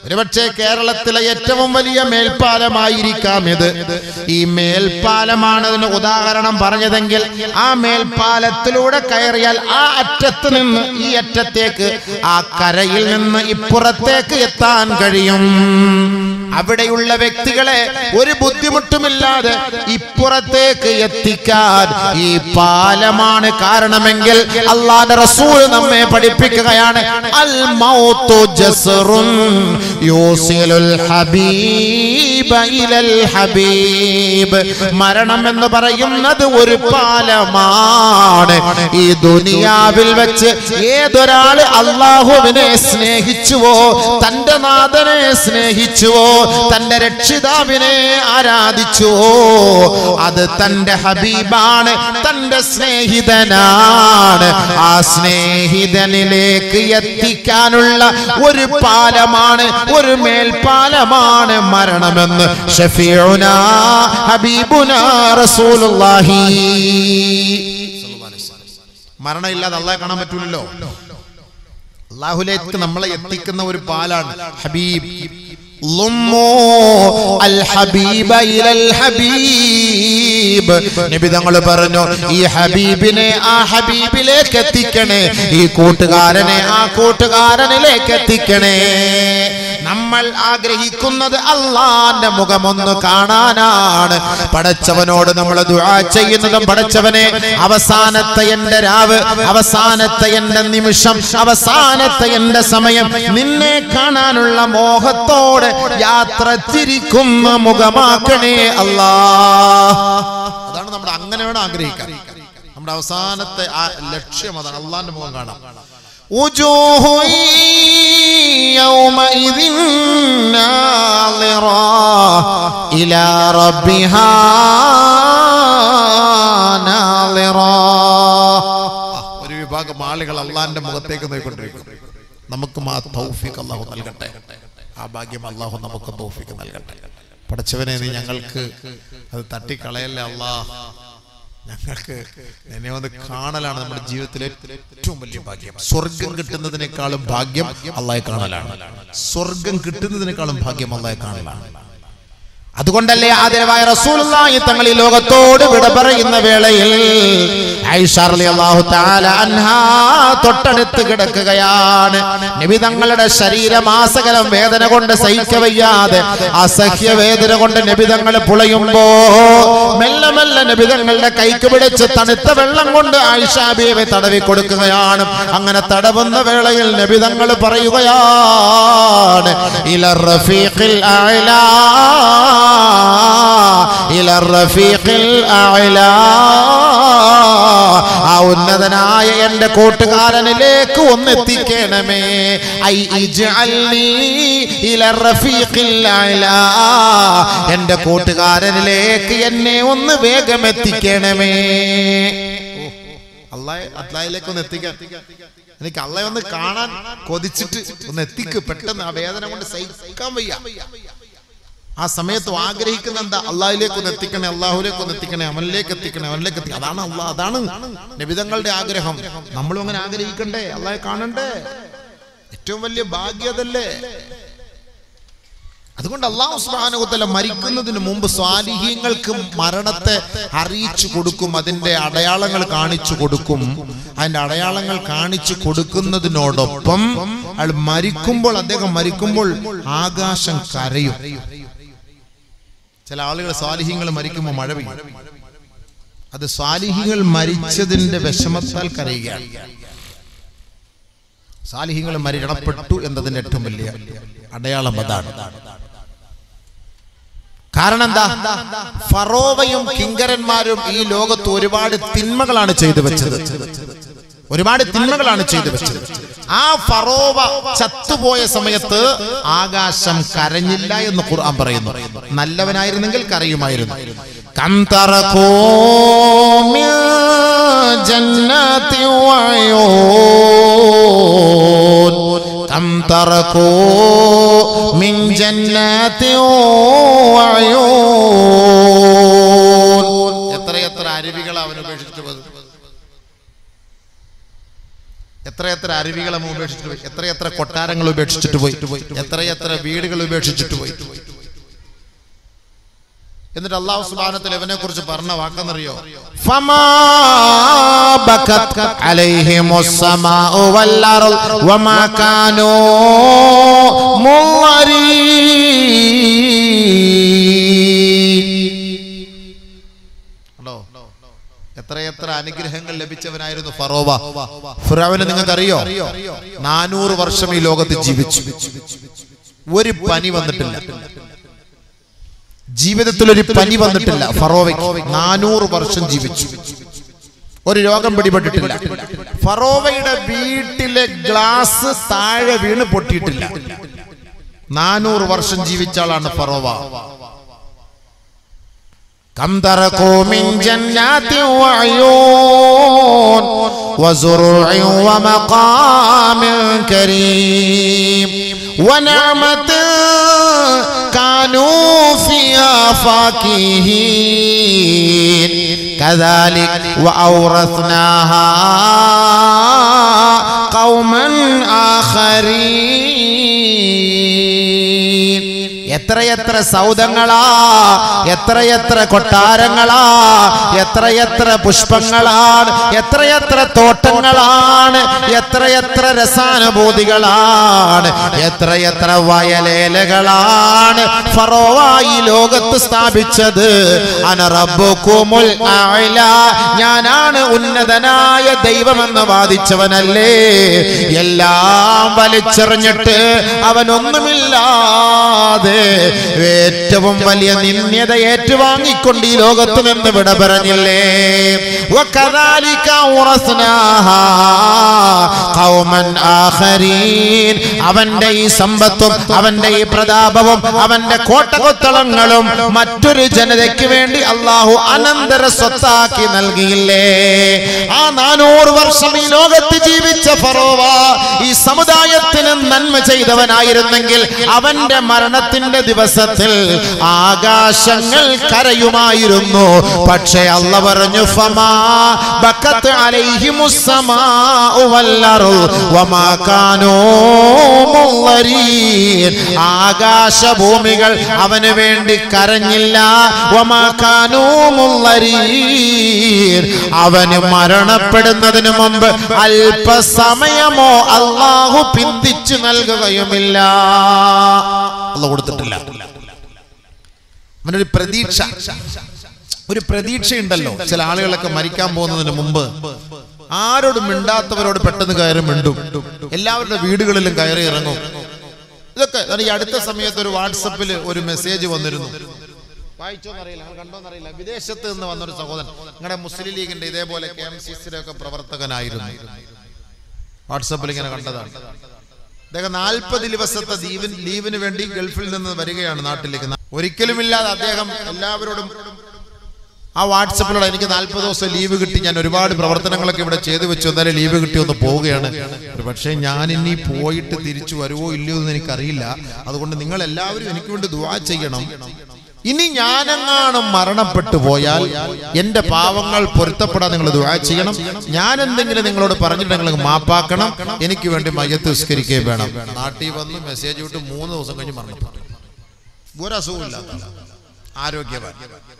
ഒരുപക്ഷെ കേരളത്തിലെ ഏറ്റവും വലിയ മേൽപ്പാലമായിരിക്കാം ഇത് ഈ മേൽപ്പാലമാണ് അതിന് ഉദാഹരണം പറഞ്ഞതെങ്കിൽ ആ മേൽപ്പാലത്തിലൂടെ കയറിയാൽ ആ അറ്റത്ത് നിന്ന് ഈ അറ്റത്തേക്ക് ആ കരയിൽ നിന്ന് ഇപ്പുറത്തേക്ക് എത്താൻ കഴിയും അവിടെയുള്ള വ്യക്തികളെ ഒരു ബുദ്ധിമുട്ടുമില്ലാതെ ഇപ്പുറത്തേക്ക് എത്തിക്കാൻ ഈ പാലമാണ് കാരണമെങ്കിൽ അള്ളാന്റെ റസൂൽ നമ്മെ പഠിപ്പിക്കുകയാണ് അൽ മൗത്തു ജസ്റുൻ യൂസിലുൽ ഹബീബ ഇലൽ ഹബീബ് മരണം എന്ന് പറയുന്നത് ഒരു പാലമാണ് ഈ ദുനിയാവിൽ വെച്ച് ഏതൊരാള് അള്ളാഹുവിനെ സ്നേഹിച്ചുവോ തന്റെ നാഥനെ സ്നേഹിച്ചുവോ തന്റെ രക്ഷിതാവിനെ ആരാധിച്ചുവോ അത് തന്റെ ഹബീബാണ് തന്റെ സ്നേഹിതനാണ് ആ സ്നേഹിതനിലേക്ക് എത്തിക്കാനുള്ള ഒരു പാലമാണ് ഒരു മേൽപ്പാലമാണ് മരണമെന്ന് ഷഫീഉന ഹബീബുന റസൂലുള്ളാഹി മരണമില്ലാതെ അള്ളാഹെ കാണാൻ പറ്റൂലല്ലോ അള്ളാഹുലേക്ക് നമ്മളെ എത്തിക്കുന്ന ഒരു പാലാണ് ഹബീബ് ളുമ്മൂ അൽ ഹബീബ ഇലൽ ഹബീബ് നബി തങ്ങൾ പറഞ്ഞു ഈ ഹബീബിനെ ആ ഹബീബിലേക്ക് എത്തിക്കണേ ഈ കൂട്ടുകാരനെ ആ കൂട്ടുകാരനിലേക്ക് എത്തിക്കണേ നമ്മൾ ആഗ്രഹിക്കുന്നത് അള്ളാന്റെ മുഖമൊന്ന് കാണാനാണ് പടച്ചവനോട് നമ്മൾ ദുആ ചെയ്യുന്നതും പടച്ചവനെ അവസാനത്തെ എന്റെ രാവ് അവസാനത്തെ എന്റെ നിമിഷം അവസാനത്തെ എന്റെ സമയം നിന്നെ കാണാനുള്ള മോഹത്തോടെ യാത്ര തിരിക്കുന്ന മുഖമാക്കണേ അല്ലാ അതാണ് നമ്മൾ അങ്ങനെ വേണം ആഗ്രഹിക്കാൻ നമ്മുടെ അവസാനത്തെ ആ ലക്ഷ്യം അതാണ് അള്ളാന്റെ മുഖം കാണാം وجوه يومئذ ناظرة إلى ربها ناظرة ഒരു വിഭാഗം ആളുകൾ അള്ളാന്റെ മുഖത്തേക്ക് നോക്കിക്കൊണ്ടിരിക്കും നമുക്കും ആ തൗഫീഖ് അള്ളാഹു നൽകട്ടെ ആ ഭാഗ്യം അള്ളാഹു നമുക്ക് തൗഫീഖ് നൽകട്ടെ പടച്ചവനെ നീ ഞങ്ങൾക്ക് അത് തട്ടിക്കളയല്ലേ അള്ളാഹ് ഞങ്ങൾക്ക് നിന്നെ ഒന്ന് കാണലാണ് നമ്മുടെ ജീവിതത്തിലെ ഏറ്റവും വലിയ ഭാഗ്യം സ്വർഗം കിട്ടുന്നതിനേക്കാളും ഭാഗ്യം അള്ളാഹെ കാണലാണ് സ്വർഗം കിട്ടുന്നതിനേക്കാളും ഭാഗ്യം അള്ളാഹെ കാണലാണ് അതുകൊണ്ടല്ലേ ആദരവായ റസൂലുള്ളാഹി തങ്ങൾ ഈ ലോകത്തോട് വിട പറയുന്ന വേളയിൽ ആയിഷ റളിയല്ലാഹു തആല അൻഹാ തൊട്ടടുത്ത് കിടക്കുകയാണ് നബി തങ്ങളുടെ ശരീരമാസകലം വേദന കൊണ്ട് സഹിക്കവയ്യാതെ അസഹ്യ വേദന കൊണ്ട് നബി തങ്ങൾ പുളയുമ്പോ മെല്ലെ മെല്ലെ നബി തങ്ങളുടെ കൈക്ക് പിടിച്ച് തണുത്ത വെള്ളം കൊണ്ട് ആയിഷ ബീവി തടവി കൊടുക്കുകയാണ് അങ്ങനെ തടവുന്ന വേളയിൽ നബി തങ്ങൾ പറയുകയാണ് ഇല റഫീഖിൽ അഅ്ലാ إلى الرفيق الأعلى ആ ഉന്നതനായ എന്റെ കൂട്ടുകാരനിലേക്ക് ഒന്ന് എത്തിക്കണമേ ഐ ഇജ്അൽനി ഇല റഫീഖിൽ അഅ്ലാ എന്റെ കൂട്ടുകാരനിലേക്ക് എന്നെ ഒന്ന് വേഗം എത്തിക്കണമേ അള്ളാഹെ അള്ളാഹിലേക്ക് ഒന്ന് എത്തിക്കാൻ എനിക്ക് അള്ളാഹെ ഒന്ന് കാണാൻ കൊതിച്ചിട്ട് ഒന്ന് എത്തിക്ക് പെട്ടെന്ന് ആ വേദന കൊണ്ട് സഹിക്കാൻ വയ്യ ആ സമയത്ത് ആഗ്രഹിക്കുന്ന എന്താ അള്ളാഹിലേക്ക് ഒന്ന് എത്തിക്കണേ അള്ളാഹുലേക്ക് ഒന്ന് എത്തിക്കണേ അവനിലേക്ക് എത്തിക്കണേ അവനിലേക്ക് എത്തിക്കണേ അതാണ് അള്ളാഹ് അതാണ് നബിതങ്ങളുടെ ആഗ്രഹം നമ്മളും അങ്ങനെ ആഗ്രഹിക്കണ്ടേ അള്ളാഹെ കാണണ്ടേ ഏറ്റവും വലിയ ഭാഗ്യതല്ലേ അതുകൊണ്ട് അള്ളാഹു സുബ്ഹാനഹുവതആല മരിക്കുന്നതിന് മുമ്പ് സ്വാലിഹ്യങ്ങൾക്ക് മരണത്തെ അറിയിച്ചു കൊടുക്കും അതിന്റെ അടയാളങ്ങൾ കാണിച്ചു കൊടുക്കും അതിന്റെ അടയാളങ്ങൾ കാണിച്ചു കൊടുക്കുന്നതിനോടൊപ്പം അയാൾ മരിക്കുമ്പോൾ അദ്ദേഹം മരിക്കുമ്പോൾ ആകാശം കരയും ചില ആളുകൾ സ്വാലിഹ്യങ്ങൾ മരിക്കുമ്പോൾ മഴ പെയ്യും അത് സ്വാലിഹികൾ മരിച്ചതിന്റെ വിഷമത്താൽ കരയുകയാണ് സാലിഹ്യങ്ങൾ മരണപ്പെട്ടു എന്നതിന്റെ ഏറ്റവും വലിയ അടയാളം അതാണ് കാരണം എന്താ ഫറോവയും കിങ്കരന്മാരും ഈ ലോകത്ത് ഒരുപാട് തിന്മകളാണ് ചെയ്തു വെച്ചത് ഒരുപാട് തിന്മകളാണ് ചെയ്തു വെച്ചത് ആ ഫറോവ ചത്തുപോയ സമയത്ത് ആകാശം കരഞ്ഞില്ല എന്ന് ഖുർആൻ പറയുന്നു നല്ലവനായിരുന്നെങ്കിൽ കരയുമായിരുന്നു كم تركوا من جنات وعيون كم تركوا من جنات وعيون എത്ര എത്ര അരുവികൾ അവൻ ഉപേക്ഷിച്ചിട്ട് പോയത് എത്ര എത്രയെത്ര അരുവികളെ നമ്മൾ ഉപേക്ഷിച്ചിട്ട് പോയി എത്രയെത്ര കൊട്ടാരങ്ങൾ ഉപേക്ഷിച്ചിട്ട് പോയി എത്രയെത്ര വീടുകൾ ഉപേക്ഷിച്ചിട്ട് പോയി എന്നിട്ട് അള്ളാഹു സുബാനത്തിൽ ഇവനെ കുറിച്ച് പറഞ്ഞ വാക്കെന്നറിയോ فما بكت عليهم السماء والأرض وما كانوا منظرين ഉണ്ടോ എത്രയെത്ര അനുഗ്രഹങ്ങൾ ലഭിച്ചവനായിരുന്നു ഫറോവ ഫിറോവിനെ നിങ്ങൾക്കറിയോ നാനൂറ് വർഷം ഈ ലോകത്ത് ജീവിച്ചു ഒരു പനി വന്നിട്ടില്ല ജീവിതത്തിൽ ഒരു പനി വന്നിട്ടില്ല ഫറോവയ്ക്ക് നാനൂറ് വർഷം ജീവിച്ചു ഒരു രോഗം പിടിപെട്ടിട്ടില്ല ഫറോവയുടെ വീട്ടിലെ ഗ്ലാസ് താഴെ വീണ് പൊട്ടിയിട്ടില്ല നാനൂറ് വർഷം ജീവിച്ച ആളാണ് ഫറോവ كم تركوا من جنات وعيون وزروع ومقام كريم ونعمة كانوا فيها فاكهين كذلك وأورثناها قوما آخرين എത്രയെത്ര സൗദങ്ങളാ എത്രയെത്ര കൊട്ടാരങ്ങളാ എത്രയെത്ര പുഷ്പങ്ങളാണ് എത്രയെത്ര തോട്ടങ്ങളാണ് എത്രയെത്ര രസാനുഭൂതികളാണ് എത്രയെത്ര വയലേലകളാണ് ഫറോവ ഈ ലോകത്ത് സ്ഥാപിച്ചത് അനറബുക്കുമുൽ അഅ്ല. ഞാനാണ് ഉന്നതനായ ദൈവമെന്ന് വാദിച്ചവനല്ലേ എല്ലാം വലിച്ചെറിഞ്ഞിട്ട് അവനൊന്നുമില്ലാതെ ഏറ്റവും വലിയ നിന്ദ്യത ഏറ്റുവാങ്ങിക്കൊണ്ട് ഈ ലോകത്ത് നിന്ന് വിട പറഞ്ഞില്ലേ وكذلك أورثناها قوما آخرين അവന്റെ ഈ സമ്പത്തും അവന്റെ ഈ പ്രതാപവും അവന്റെ കോട്ടകൊത്തളങ്ങളും മറ്റൊരു ജനതയ്ക്ക് വേണ്ടി അള്ളാഹു അനന്തര സ്വത്താക്കി നൽകിയില്ലേ ആ നാനൂറ് വർഷം ഈ ലോകത്ത് ജീവിച്ച ഫറോവ ഈ സമുദായത്തിന് നന്മ ചെയ്തവനായിരുന്നെങ്കിൽ അവന്റെ മരണത്തിന്റെ ദിവസത്തിൽ ആകാശങ്ങൾ കരയുമായിരുന്നു പക്ഷേ അല്ല പറഞ്ഞു ഫമാ ബക്കത്ത് അലൈഹിമുസ് സമാഉ വല്ലറു വമാ കാനൂ മുള്ളരീൻ ആകാശഭൂമികൾ അവന് വേണ്ടി കരഞ്ഞില്ല വമാ കാനൂ മുള്ളരീൻ അവന് മരണപ്പെടുന്നതിന് മുമ്പ് അല്പസമയമോ അള്ളാഹു പിന്തിച്ചു നൽകുകയുമില്ല അല്ല കൊടുത്തിട്ടില്ല അവനൊരു പ്രതീക്ഷ ഒരു പ്രതീക്ഷയുണ്ടല്ലോ ചില ആളുകളൊക്കെ മരിക്കാൻ പോകുന്നതിന് മുമ്പ് ആരോടും മിണ്ടാത്തവരോട് പെട്ടെന്ന് കയറി മിണ്ടും എല്ലാവരുടെ വീടുകളിലും കയറി ഇറങ്ങും ഇതൊക്കെ ഈ അടുത്ത സമയത്ത് ഒരു വാട്സപ്പിൽ ഒരു മെസ്സേജ് വന്നിരുന്നു വായിച്ചോന്നറിയില്ല നിങ്ങൾ കണ്ടോന്നറിയില്ല വിദേശത്ത് നിന്ന് വന്നൊരു സഹോദരൻ നിങ്ങളുടെ മുസ്ലിം ലീഗിന്റെ ഇതേപോലെ കെ എം സി സിയുടെ ഒക്കെ പ്രവർത്തകനായിരുന്നു വാട്സപ്പിൽ ഇങ്ങനെ കണ്ടതാണ് അദ്ദേഹം നാൽപ്പത് ദിവസത്തെ ലീവിന് ലീവിന് വേണ്ടി ഗൾഫിൽ നിന്ന് വരികയാണ് നാട്ടിലേക്ക് ഒരിക്കലുമില്ലാതെ അദ്ദേഹം എല്ലാവരോടും ആ വാട്സപ്പിലൂടെ എനിക്ക് നാൽപ്പത് ദിവസം ലീവ് കിട്ടി ഞാൻ ഒരുപാട് പ്രവർത്തനങ്ങളൊക്കെ ഇവിടെ ചെയ്തു വെച്ചു എന്നാലും ലീവ് കിട്ടി ഒന്ന് പോവുകയാണ് ഒരു പക്ഷേ ഞാൻ ഇനി പോയിട്ട് തിരിച്ചു വരുവോ ഇല്ലയോ എന്ന് എനിക്കറിയില്ല അതുകൊണ്ട് നിങ്ങൾ എല്ലാവരും എനിക്ക് വേണ്ടി ദുവാ ചെയ്യണം ഇനി ഞാനെങ്ങാനും മരണപ്പെട്ടു പോയാൽ എന്റെ പാവങ്ങൾ പൊരുത്തപ്പെടാൻ നിങ്ങൾ ദുആ ചെയ്യണം ഞാൻ എന്തെങ്കിലും നിങ്ങളോട് പറഞ്ഞിട്ട് നിങ്ങൾ മാപ്പാക്കണം എനിക്ക് വേണ്ടി മയ്യത്ത് നിസ്കരിക്കുകയും വേണം നാട്ടിൽ വന്ന് മെസ്സേജ് വിട്ട് മൂന്ന് ദിവസം കഴിഞ്ഞ് മരണപ്പെട്ടു ഒരു അസുഖമില്ലാത്ത ആരോഗ്യവാൻ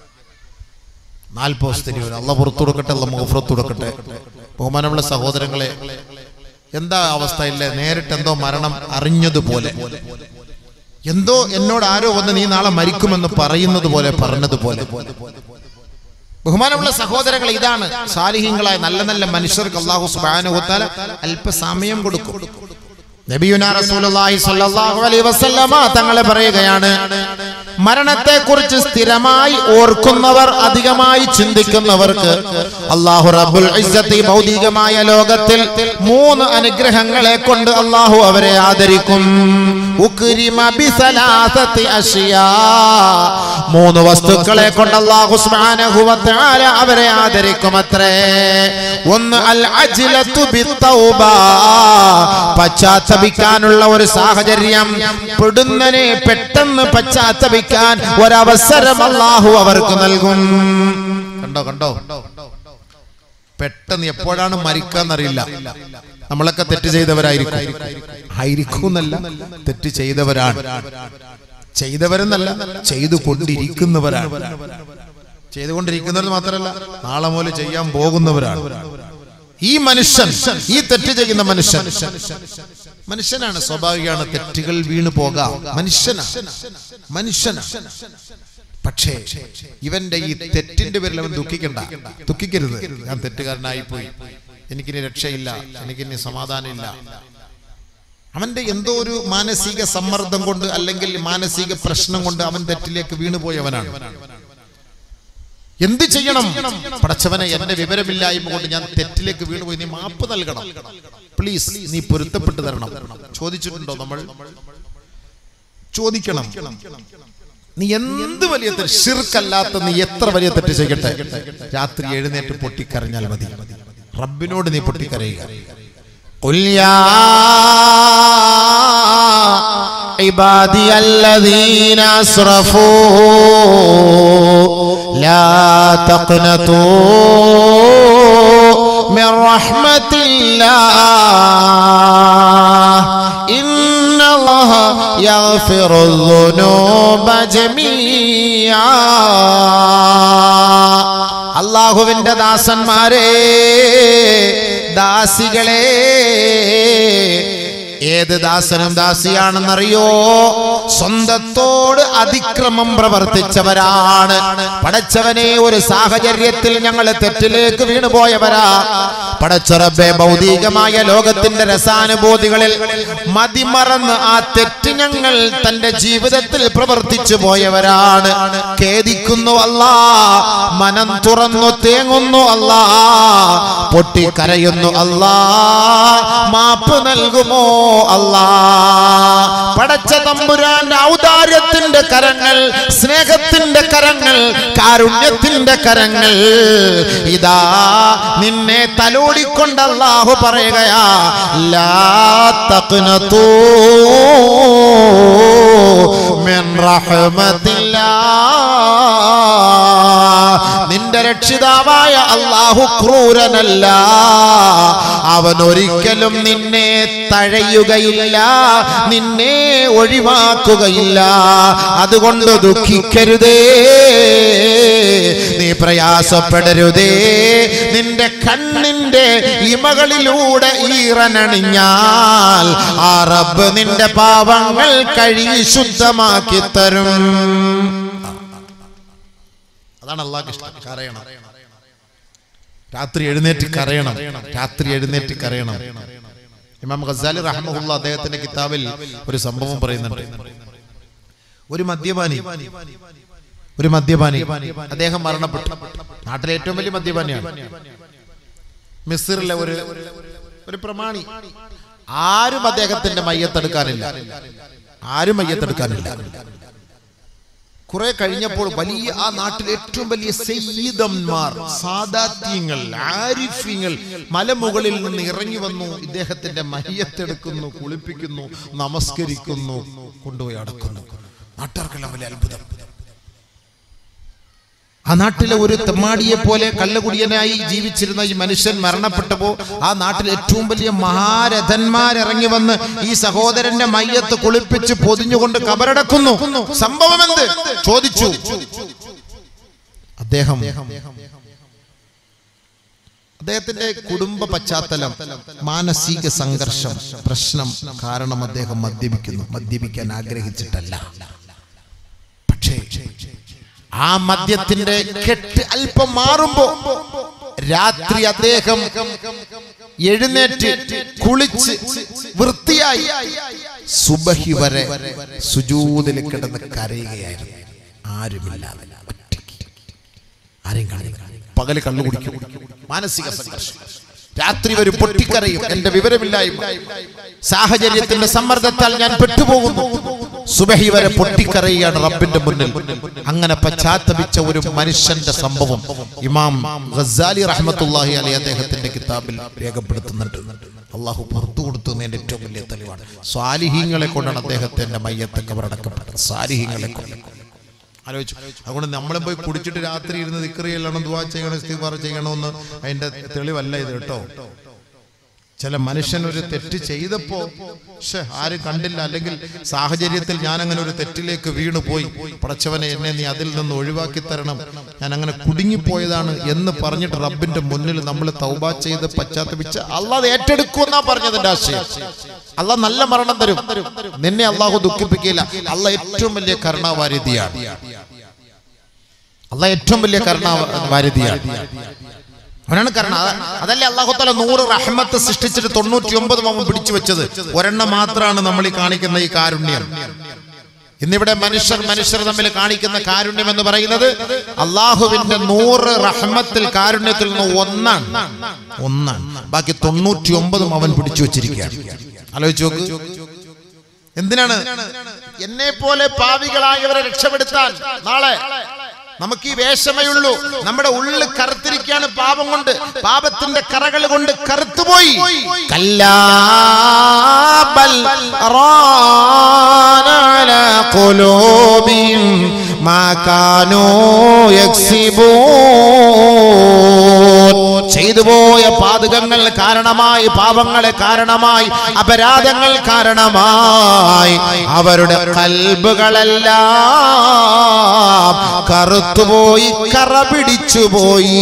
നാൽപ്പത് ദിവസത്തിന് ഒരു അള്ള പുറത്തു കൊടുക്കട്ടെ അള്ള മുഖപ്പുറത്ത് കൊടുക്കട്ടെ ബഹുമാനമുള്ള സഹോദരങ്ങളെ എന്താ അവസ്ഥ ഇല്ലേ നേരിട്ട് എന്തോ മരണം അറിഞ്ഞതുപോലെ എന്തോ എന്നോട് ആരോ വന്ന് നീ നാളെ മരിക്കുമെന്ന് പറയുന്നത് പോലെ പറഞ്ഞതുപോലെ ബഹുമാനമുള്ള സഹോദരങ്ങൾ ഇതാണ് സാലിഹ്യങ്ങളായ നല്ല നല്ല മനുഷ്യർക്ക് അള്ളാഹു സുബാനുഹത്താല അല്പസമയം കൊടുക്കും നബിയുനാ റസൂലുള്ളാഹി സ്വല്ലല്ലാഹു അലൈഹി വസല്ലമ തങ്ങളെ പറയുകയാണ് മരണത്തെ കുറിച്ച് സ്ഥിരമായി ഓർക്കുന്നവർ അധികമായി ചിന്തിക്കുന്നവർക്ക് അള്ളാഹു റബ്ബുൽ ഇസ്സത്തി ഭൗതികമായ ലോകത്തിൽ മൂന്ന് അനുഗ്രഹങ്ങളെ കൊണ്ട് അള്ളാഹു അവരെ ആദരിക്കും ഉക്രിമ ബിസലാസത്തി അഷ്യാ മൂന്ന് വസ്തുക്കളെ കൊണ്ട് അള്ളാഹു സുബ്ഹാനഹു വ തആല അവരെ ആദരിക്കും അത്രേ ഒന്ന് അൽ അജ്ലത്തു ബിത്തൗബ പശ്ചാത്തപിക്കാനുള്ള ഒരു സാഹചര്യം പെടുന്നനെ പെട്ടെന്ന് പശ്ചാത്തപിക്കാൻ ഒരവസരം അള്ളാഹു അവർക്ക് നൽകും കണ്ടോ കണ്ടോ പെട്ടെന്ന് എപ്പോഴാണ് മരിക്കാന്നറിയില്ല നമ്മളൊക്കെ തെറ്റ് ചെയ്തവരായിരിക്കും ആയിരിക്കും എന്നല്ല തെറ്റ് ചെയ്തവരാണ് ചെയ്തവരെന്നല്ല ചെയ്തു കൊണ്ടിരിക്കുന്നവരാണ് ചെയ്തുകൊണ്ടിരിക്കുന്നത് മാത്രമല്ല നാളെ മുതൽ ചെയ്യാൻ പോകുന്നവരാണ് ഈ മനുഷ്യൻ ഈ തെറ്റ് ചെയ്യുന്ന മനുഷ്യൻ മനുഷ്യനാണ് സ്വാഭാവികമാണ് തെറ്റുകൾ വീണു പോകാം മനുഷ്യനാണ് മനുഷ്യനാണ് പക്ഷേ ഇവന്റെ ഈ തെറ്റിന്റെ പേരിൽ അവൻ ദുഃഖിക്കണ്ട ദുഃഖിക്കരുത് ഞാൻ തെറ്റുകാരനായി പോയി എനിക്കിനി രക്ഷയില്ല എനിക്കിനി സമാധാനമില്ല അവന്റെ എന്തോ ഒരു മാനസിക സമ്മർദ്ദം കൊണ്ട് അല്ലെങ്കിൽ മാനസിക പ്രശ്നം കൊണ്ട് അവൻ തെറ്റിലേക്ക് വീണുപോയവനാണ് എന്ത് ചെയ്യണം പടച്ചവനെ എന്റെ വിവരമില്ലായ്മ കൊണ്ട് ഞാൻ തെറ്റിലേക്ക് വീണുപോയി നീ മാപ്പ് നൽകണം പ്ലീസ് നീ പൊരുത്തപ്പെട്ടു തരണം ചോദിച്ചിട്ടുണ്ടോ നമ്മൾ ചോദിക്കണം നീ എന്ത് വലിയ തെറ്റ് ഷിർക്കല്ലാത്ത നീ എത്ര വലിയ തെറ്റ് ചെയ്യട്ടെ രാത്രി എഴുന്നേറ്റ് പൊട്ടിക്കരഞ്ഞാൽ മതി റബ്ബിനോട് നീ പൊട്ടിക്കരയുക قل يا عبادي الذين اسرفوا لا تقنطوا من رحمة الله إن الله يغفر الذنوب جميعا അള്ളാഹുവിന്റെ ദാസന്മാരെ ദാസികളെ ഏത് ദാസനും ദാസിയാണെന്നറിയോ സ്വന്തത്തോട് അതിക്രമം പ്രവർത്തിച്ചവരാണ് പടച്ചവനെ ഒരു സാഹചര്യത്തിൽ ഞങ്ങൾ തെറ്റിലേക്ക് വീണുപോയവരാ പടച്ചറബെ ഭൗതികമായ ലോകത്തിന്റെ രസാനുഭൂതികളിൽ മതിമറന്ന് ആ തെറ്റ് ഞങ്ങൾ തന്റെ ജീവിതത്തിൽ പ്രവർത്തിച്ചു പോയവരാണ് ഖേദിക്കുന്നു അല്ലാ മനം തുറന്നു തേങ്ങുന്നു അല്ലാ പൊട്ടിക്കരയുന്നു അല്ലാ മാപ്പ് നൽകുമോ അല്ലാ പടച്ച തമ്പുരാന്റെ ഔദാര്യത്തിന്റെ കരങ്ങൾ സ്നേഹത്തിന്റെ കരങ്ങൾ കാരുണ്യത്തിന്റെ കരങ്ങൾ ഇതാ നിന്നെ തലോടിക്കൊണ്ട് അല്ലാഹു പറയുകയാ ലാ തഖ്നതൂ മിൻ റഹ്മത്തില്ലാ നിന്റെ രക്ഷിതാവായ അള്ളാഹു ക്രൂരനല്ല അവൻ ഒരിക്കലും നിന്നെ തഴയുകയില്ല നിന്നെ ഒഴിവാക്കുകയില്ല അതുകൊണ്ട് ദുഃഖിക്കരുതേ നീ പ്രയാസപ്പെടരുതേ നിന്റെ കണ്ണിന്റെ ഇമകളിലൂടെ ഈറനണിഞ്ഞാൽ ആ റബ്ബ് നിന്റെ പാവങ്ങൾ കഴുകി ശുദ്ധമാക്കി തരും അതാണ് അള്ളാഹ് ഇഷ്ടം കരയണം രാത്രി എഴുന്നേറ്റ് കരയണം രാത്രി എഴുന്നേറ്റ് കരയണം ഇമാം ഖസാലി റഹ്മുല്ല അദ്ദേഹത്തിന്റെ കിതാബിൽ ഒരു സംഭവം പറയുന്നുണ്ട് ഒരു മദ്യപാനി ഒരു മദ്യപാനി അദ്ദേഹം മരണപ്പെട്ടു നാട്ടിലെ ഏറ്റവും വലിയ മദ്യപാനിയാണ് മിസ്റിലെ ഒരു ഒരു പ്രമാണി ആരും അദ്ദേഹത്തിന്റെ മയ്യത്തെടുക്കാനില്ല ആരും മയ്യത്തെടുക്കാനില്ല കുറെ കഴിഞ്ഞപ്പോൾ വലിയ ആ നാട്ടിലെ ഏറ്റവും വലിയ സയ്യിദന്മാർ സാദാത്യങ്ങൾ ആരിഫ്യങ്ങൾ മലമുകളിൽ നിന്ന് ഇറങ്ങി വന്നു ഇദ്ദേഹത്തിന്റെ മയ്യത്തെടുക്കുന്നു കുളിപ്പിക്കുന്നു നമസ്കരിക്കുന്നു കൊണ്ടുപോയി അടക്കുന്നു നാട്ടുകാർക്കെല്ലാം വലിയ അത്ഭുതം ആ നാട്ടിലെ ഒരു തെമ്മാടിയെ പോലെ കള്ളുകുടിയനായി ജീവിച്ചിരുന്ന ഈ മനുഷ്യൻ മരണപ്പെട്ടപ്പോ ആ നാട്ടിൽ ഏറ്റവും വലിയ മഹാരഥന്മാരിറങ്ങി വന്ന് ഈ സഹോദരന്റെ മയ്യത്ത് കുളിപ്പിച്ച് പൊതിഞ്ഞുകൊണ്ട് കബറടക്കുന്നു സംഭവം എന്ത് ചോദിച്ചു അദ്ദേഹം അദ്ദേഹത്തിന്റെ കുടുംബ പശ്ചാത്തലം മാനസിക സംഘർഷം പ്രശ്നം കാരണം അദ്ദേഹം മദ്യപിക്കുന്നു മദ്യപിക്കാൻ ആഗ്രഹിച്ചിട്ടല്ല പക്ഷേ ആ മദ്യത്തിന്റെ കെട്ട് അല്പം മാറുമ്പോ രാത്രി അദ്ദേഹം എഴുന്നേറ്റ് കുളിച്ച് വൃത്തിയായി സുബഹി വരെ സുജൂതിൽ കിടന്ന് കരയുകയായിരുന്നു ആരുമില്ലാതെ ഒറ്റയ്ക്ക്. ആരെയും കാണില്ല പകല് കള്ളു കുടിക്കും മാനസിക സംഘർഷം രാത്രി വരും പൊട്ടിക്കരയും എന്റെ വിവരമില്ലായ്മ സാഹചര്യത്തിന്റെ സമ്മർദ്ദത്താൽ ഞാൻ പെട്ടുപോകുന്നു സുബഹി വരെ പൊട്ടിക്കരയുകയാണ് റബ്ബിന്റെ മുന്നിൽ അങ്ങനെ പശ്ചാത്തപിച്ച ഒരു മനുഷ്യന്റെ സംഭവം ഇമാം ഗസാലി റഹ്മത്തുള്ളാഹി അലി അദ്ദേഹത്തിന്റെ കിതാബിൽ രേഖപ്പെടുത്തുന്നുണ്ട് അള്ളാഹു പുറത്തു കൊടുത്തതിന്റെ ഏറ്റവും വലിയ തെളിവാണ് സ്വാലിഹീങ്ങളെ കൊണ്ടാണ് അദ്ദേഹത്തിന്റെ മയ്യത്തെ കബറടക്കപ്പെട്ടത് സ്വാലിഹീങ്ങളെ കൊണ്ട് ആലോചിച്ചു അതുകൊണ്ട് നമ്മളെ പോയി കുടിച്ചിട്ട് രാത്രി ഇരുന്ന് ദിക്കറി ചെയ്യണം ദുവാ ചെയ്യണം ഇസ്തിഗ്ഫാർ ചെയ്യണമെന്ന് അതിന്റെ തെളിവല്ല ഇത് കേട്ടോ ചില മനുഷ്യൻ ഒരു തെറ്റ് ചെയ്തപ്പോ ശ്ശെ, ആരും കണ്ടില്ല അല്ലെങ്കിൽ സാഹചര്യത്തിൽ ഞാൻ അങ്ങനെ ഒരു തെറ്റിലേക്ക് വീണു പോയി പടച്ചവനെ എന്നെ നീ അതിൽ നിന്ന് ഒഴിവാക്കി തരണം ഞാൻ അങ്ങനെ കുടുങ്ങിപ്പോയതാണ് എന്ന് പറഞ്ഞിട്ട് റബ്ബിന്റെ മുന്നിൽ നമ്മൾ തൗബ ചെയ്ത് പശ്ചാത്തപിച്ച് അള്ളാഹ് ഏറ്റെടുക്കുമെന്നാ പറഞ്ഞതിന്റെ ആശയം അള്ളാഹ് നല്ല മരണം തരും നിന്നെ അള്ളാഹു ദുഃഖിപ്പിക്കില്ല അള്ളാഹ് ഏറ്റവും വലിയ കരുണാവാരിധിയാണ് അള്ളാഹ് ഏറ്റവും വലിയ കരുണാവാരിധിയാണ് അവനാണ് കാരണം അത- അതല്ലേ അള്ളാഹുത്തല നൂറ് റഹ്മത്ത് സൃഷ്ടിച്ചിട്ട് തൊണ്ണൂറ്റി ഒമ്പതും അവൻ പിടിച്ചു വെച്ചത് ഒരെണ്ണം മാത്രമാണ് നമ്മൾ ഈ കാണിക്കുന്ന ഈ കാരുണ്യം ഇന്നിവിടെ മനുഷ്യർ മനുഷ്യർ തമ്മിൽ കാണിക്കുന്ന കാരുണ്യം എന്ന് പറയുന്നത് അള്ളാഹുവിന്റെ നൂറ് റഹ്മത്തിൽ കാരുണ്യത്തിൽ നിന്ന് ഒന്നാണ് ഒന്നാണ് ബാക്കി തൊണ്ണൂറ്റി ഒമ്പതും അവൻ പിടിച്ചു വെച്ചിരിക്കുകയാണ് ആലോചിച്ച് നോക്ക് എന്തിനാണ് എന്നെ പോലെ പാവികളായവരെ രക്ഷപ്പെടുത്താൻ നാളെ നമുക്ക് ഈ വേഷമയുള്ളൂ നമ്മുടെ ഉള്ളിൽ കറുത്തിരിക്കാണ് പാപം കൊണ്ട് പാപത്തിന്റെ കറകൾ കൊണ്ട് കറുത്തുപോയി كلا بل ران على قلوبهم ما كانوا يكسبون ചെയ്തുപോയ പാതകങ്ങൾ കാരണമായി പാപങ്ങളെ കാരണമായി അപരാധങ്ങൾ കാരണമായി അവരുടെ കൽബുകളെല്ലാം കറുത്തുപോയി കറ പിടിച്ചുപോയി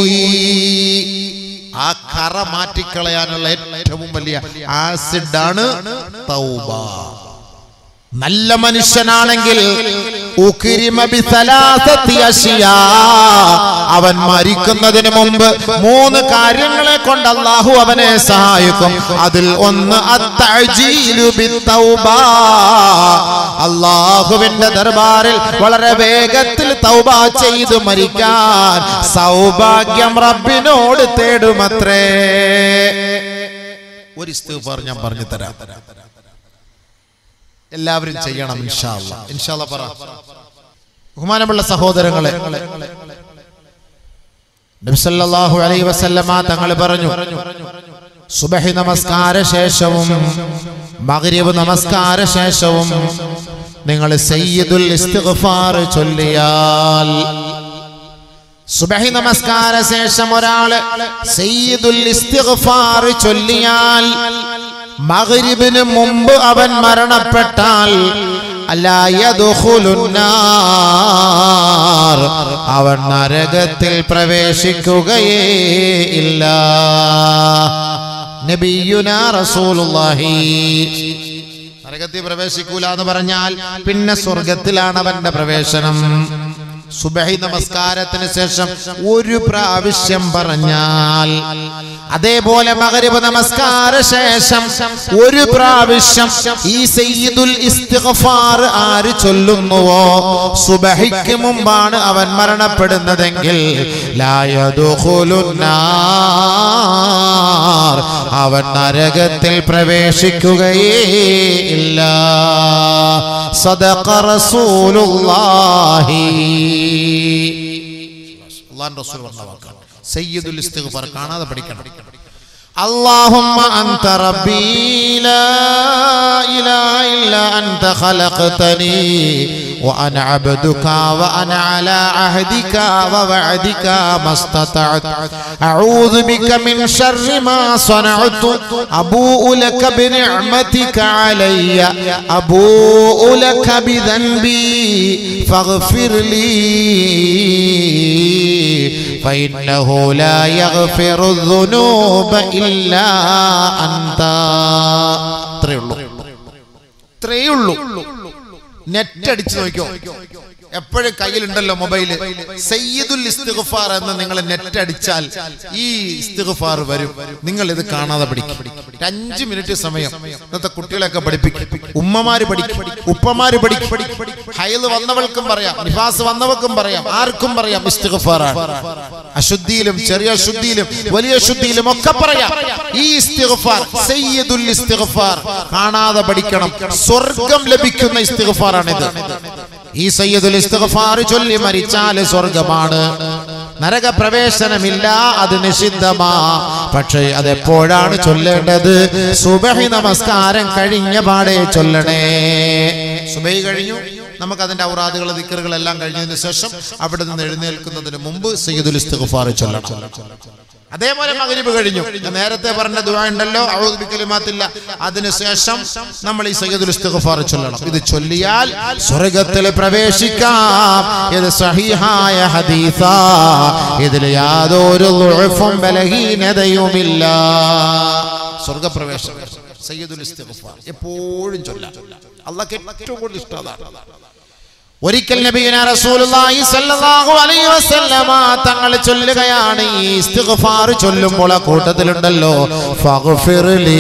ആ കറ മാറ്റിക്കളയാനുള്ള ഏറ്റവും വലിയ ആസിഡാണ് തൗബ നല്ല മനുഷ്യനാണെങ്കിൽ ഉക്രിമ ബിസലാസത്തി അശിയാ. അവൻ മരിക്കുന്നതിന് മുമ്പ് മൂന്ന് കാര്യങ്ങളെ കൊണ്ട് അള്ളാഹു അവനെ സഹായിക്കും അതിൽ ഒന്ന് അത്തഅജീലു ബിത്തൗബ. അള്ളാഹുവിന്റെ ദർബാറിൽ വളരെ വേഗത്തിൽ തൗബ ചെയ്തു മരിക്കാൻ സൗഭാഗ്യം റബ്ബിനോട് തേടുമത്രേ ഒരു ഇസ്തിഗ്ഫാർ ഞാൻ പറഞ്ഞു തരാം എല്ലാവരും ചെയ്യണം ഇൻഷാല്ല ഇൻഷാല്ല പറ ബഹുമാനമുള്ള സഹോദരങ്ങളെ നബിസല്ലല്ലാഹു അലൈഹി വസല്ലമ തങ്ങൾ പറഞ്ഞു സുബഹി നമസ്കാര ശേഷവും മഗ്രിബ് നമസ്കാര ശേഷവും നിങ്ങൾ സയ്യിദുൽ ഇസ്തിഗ്ഫാർ ചൊല്ലിയാൽ സുബഹി നമസ്കാര ശേഷം ഒരാള് സയ്യിദുൽ ഇസ്തിഗ്ഫാർ ചൊല്ലിയാൽ മഗ്രിബിന് മുമ്പ് അവൻ മരണപ്പെട്ടാൽ അല്ലാ യദ്ഖുലുന്നാർ അവൻ നരകത്തിൽ പ്രവേശിക്കുകയേ ഇല്ല നബിയുനാ റസൂലുള്ളാഹി നരകത്തിൽ പ്രവേശിക്കൂല എന്ന് പറഞ്ഞാൽ പിന്നെ സ്വർഗത്തിലാണ് അവന്റെ പ്രവേശനം സുബഹി നമസ്കാരത്തിന് ശേഷം ഒരു പ്രാവശ്യം പറഞ്ഞാൽ അതേപോലെ മകരിബ് നമസ്കാര ശേഷം ഒരു പ്രാവശ്യം ഈ സയ്യിദുൽ ഇസ്തിഗ്ഫാർ ആര് ചൊല്ലുന്നുവോ സുബഹിക്ക് മുമ്പാണ് അവൻ മരണപ്പെടുന്നതെങ്കിൽ ലാ യദ്ഖുലുന്നാർ. അവൻ നരകത്തിൽ പ്രവേശിക്കുകയേ ഇല്ല സദഖ റസൂലുള്ളാഹി അള്ളാൻ റസൂൽ പറഞ്ഞ വാക്കാണ് സയ്യിദുൽ ഇസ്തിഗ്ഫാർ കാണാതെ പഠിക്കണം اللهم أنت ربي لا إله إلا أنت خلقتني وأنا عبدك وأنا على عهدك ووعدك ما استطعت أعوذ بك من شر ما صنعت أبوء لك بنعمتك علي أبوء لك بذنبي فاغفر لي فإنه لا يغفر الذنوب إلا أنت അത്രേ ഉള്ളൂ ഇത്രയേ ഉള്ളൂ നെറ്റ് അടിച്ചു നോക്കിയോ എപ്പോഴും കയ്യിലുണ്ടല്ലോ മൊബൈല് സയ്യിദുൽ ഇസ്തിഗ്ഫാർ എന്ന് നിങ്ങൾ നെറ്റ് അടിച്ചാൽ ഈ ഇസ്തിഗ്ഫാർ വരും നിങ്ങൾ ഇത് കാണാതെ പഠിക്കും ഒരു അഞ്ച് മിനിറ്റ് സമയം ഇന്നത്തെ കുട്ടികളെയൊക്കെ പഠിപ്പിക്കും ഉമ്മമാര് പഠിക്കും ഉപ്പമാര് പഠിക്കും ഹൈല് വന്നവൾക്കും പറയാം നിഫാസ് വന്നവർക്കും പറയാം ആർക്കും പറയാം ഇസ്തിഗ്ഫാറാണ് അശുദ്ധിയിലും ചെറിയ അശുദ്ധിയിലും വലിയ ശുദ്ധിയിലും ഒക്കെ പറയാം ഈ ഇസ്തിഗ്ഫാർ സയ്യിദുൽ ഇസ്തിഗ്ഫാർ കാണാതെ പഠിക്കണം സ്വർഗം ലഭിക്കുന്ന ഇസ്തിഗ്ഫാറാണിത് ഈ സയ്യിദുൽ ഇസ്തിഗ്ഫാർ ചൊല്ലി മരിച്ചാൽ സ്വർഗമാണ് നരകപ്രവേശനമില്ല അത് നിഷിദ്ധമാ പക്ഷേ അതെപ്പോഴാണ് ചൊല്ലേണ്ടത് സുബഹി നമസ്കാരം കഴിഞ്ഞ പാടെ ചൊല്ലണേ സുബഹി കഴിഞ്ഞു നമുക്ക് അതിന്റെ ഔറാദുകൾ ദിക്കറുകൾ എല്ലാം കഴിഞ്ഞതിന് ശേഷം അവിടെ നിന്ന് എഴുന്നേൽക്കുന്നതിന് മുമ്പ് സയ്യിദുൽ ഇസ്തിഗ്ഫാർ ചൊല്ലണം അതേപോലെ മകരിബ് കഴിഞ്ഞു ഞാൻ നേരത്തെ പറഞ്ഞ ദുആ ഉണ്ടല്ലോ അഊദു ബികലിമാത്തില്ല അതിനുശേഷം നമ്മൾ ഈ സയ്യിദുൽ ഇസ്തിഗ്ഫാർ ചൊല്ലണം ഇത് ചൊല്ലിയാൽ സ്വർഗ്ഗത്തിൽ പ്രവേശിക്കാം ഇത് സഹിഹായ ഹദീസാ ഇതിൽ യാതൊരു ദുഅഫും ബലഹീനതയുമില്ല സ്വർഗ്ഗപ്രവേശനം സയ്യിദുൽ ഇസ്തിഗ്ഫാർ എപ്പോഴും ചൊല്ലാം അള്ളാഹ്ക്ക് ഏറ്റവും കൂടുതൽ ഇഷ്ടം അതാണ് ഒരിക്കൽ നബിയന റസൂലുള്ളാഹി സ്വല്ലല്ലാഹു അലൈഹി വസല്ലമ തങ്ങൾ ചൊല്ലുകയാണ് ഈ ഇസ്തിഗ്ഫാർ ചൊല്ലുമ്പോൾ ആ കൂട്ടത്തിലുണ്ടല്ലോ ഫഗ്ഫിർ ലീ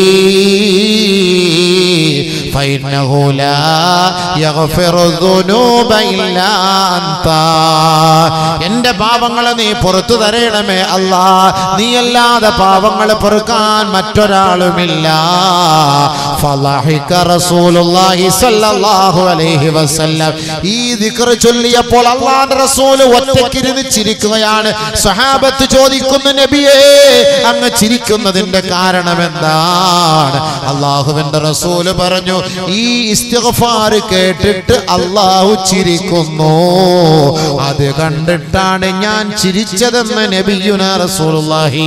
ഫഇന്നഹു ലാ യഗ്ഫിറു ദുനൂബ ഇല്ലാ അൻത എൻ്റെ പാപങ്ങളെ നീ പുറത്തു തരണമേ അല്ലാ നീ അല്ലാതെ പാപങ്ങൾ പൊറുക്കാൻ മറ്റൊരാളുമില്ല ഫളഹിക റസൂലുള്ളാഹി സ്വല്ലല്ലാഹു അലൈഹി വസല്ലം ഈ ദിക്ർ ചൊല്ലിയപ്പോൾ അള്ളാഹുവിന്റെ റസൂൽ ഒറ്റക്കിരുന്ന് ചിരിക്കുകയാണ് സഹാബത്ത് ചോദിക്കുന്നു നബിയേ അങ്ങ് ചിരിക്കുന്നതിന്റെ കാരണം എന്താണ് അള്ളാഹുവിന്റെ റസൂല് പറഞ്ഞു ഈ ഇസ്തിഗ്ഫാർ കേട്ടിട്ട് അള്ളാഹു ചിരിക്കുന്നു അത് കണ്ടിട്ടാണ് ഞാൻ ചിരിച്ചതെന്ന് നബിയുന റസൂലുള്ളാഹി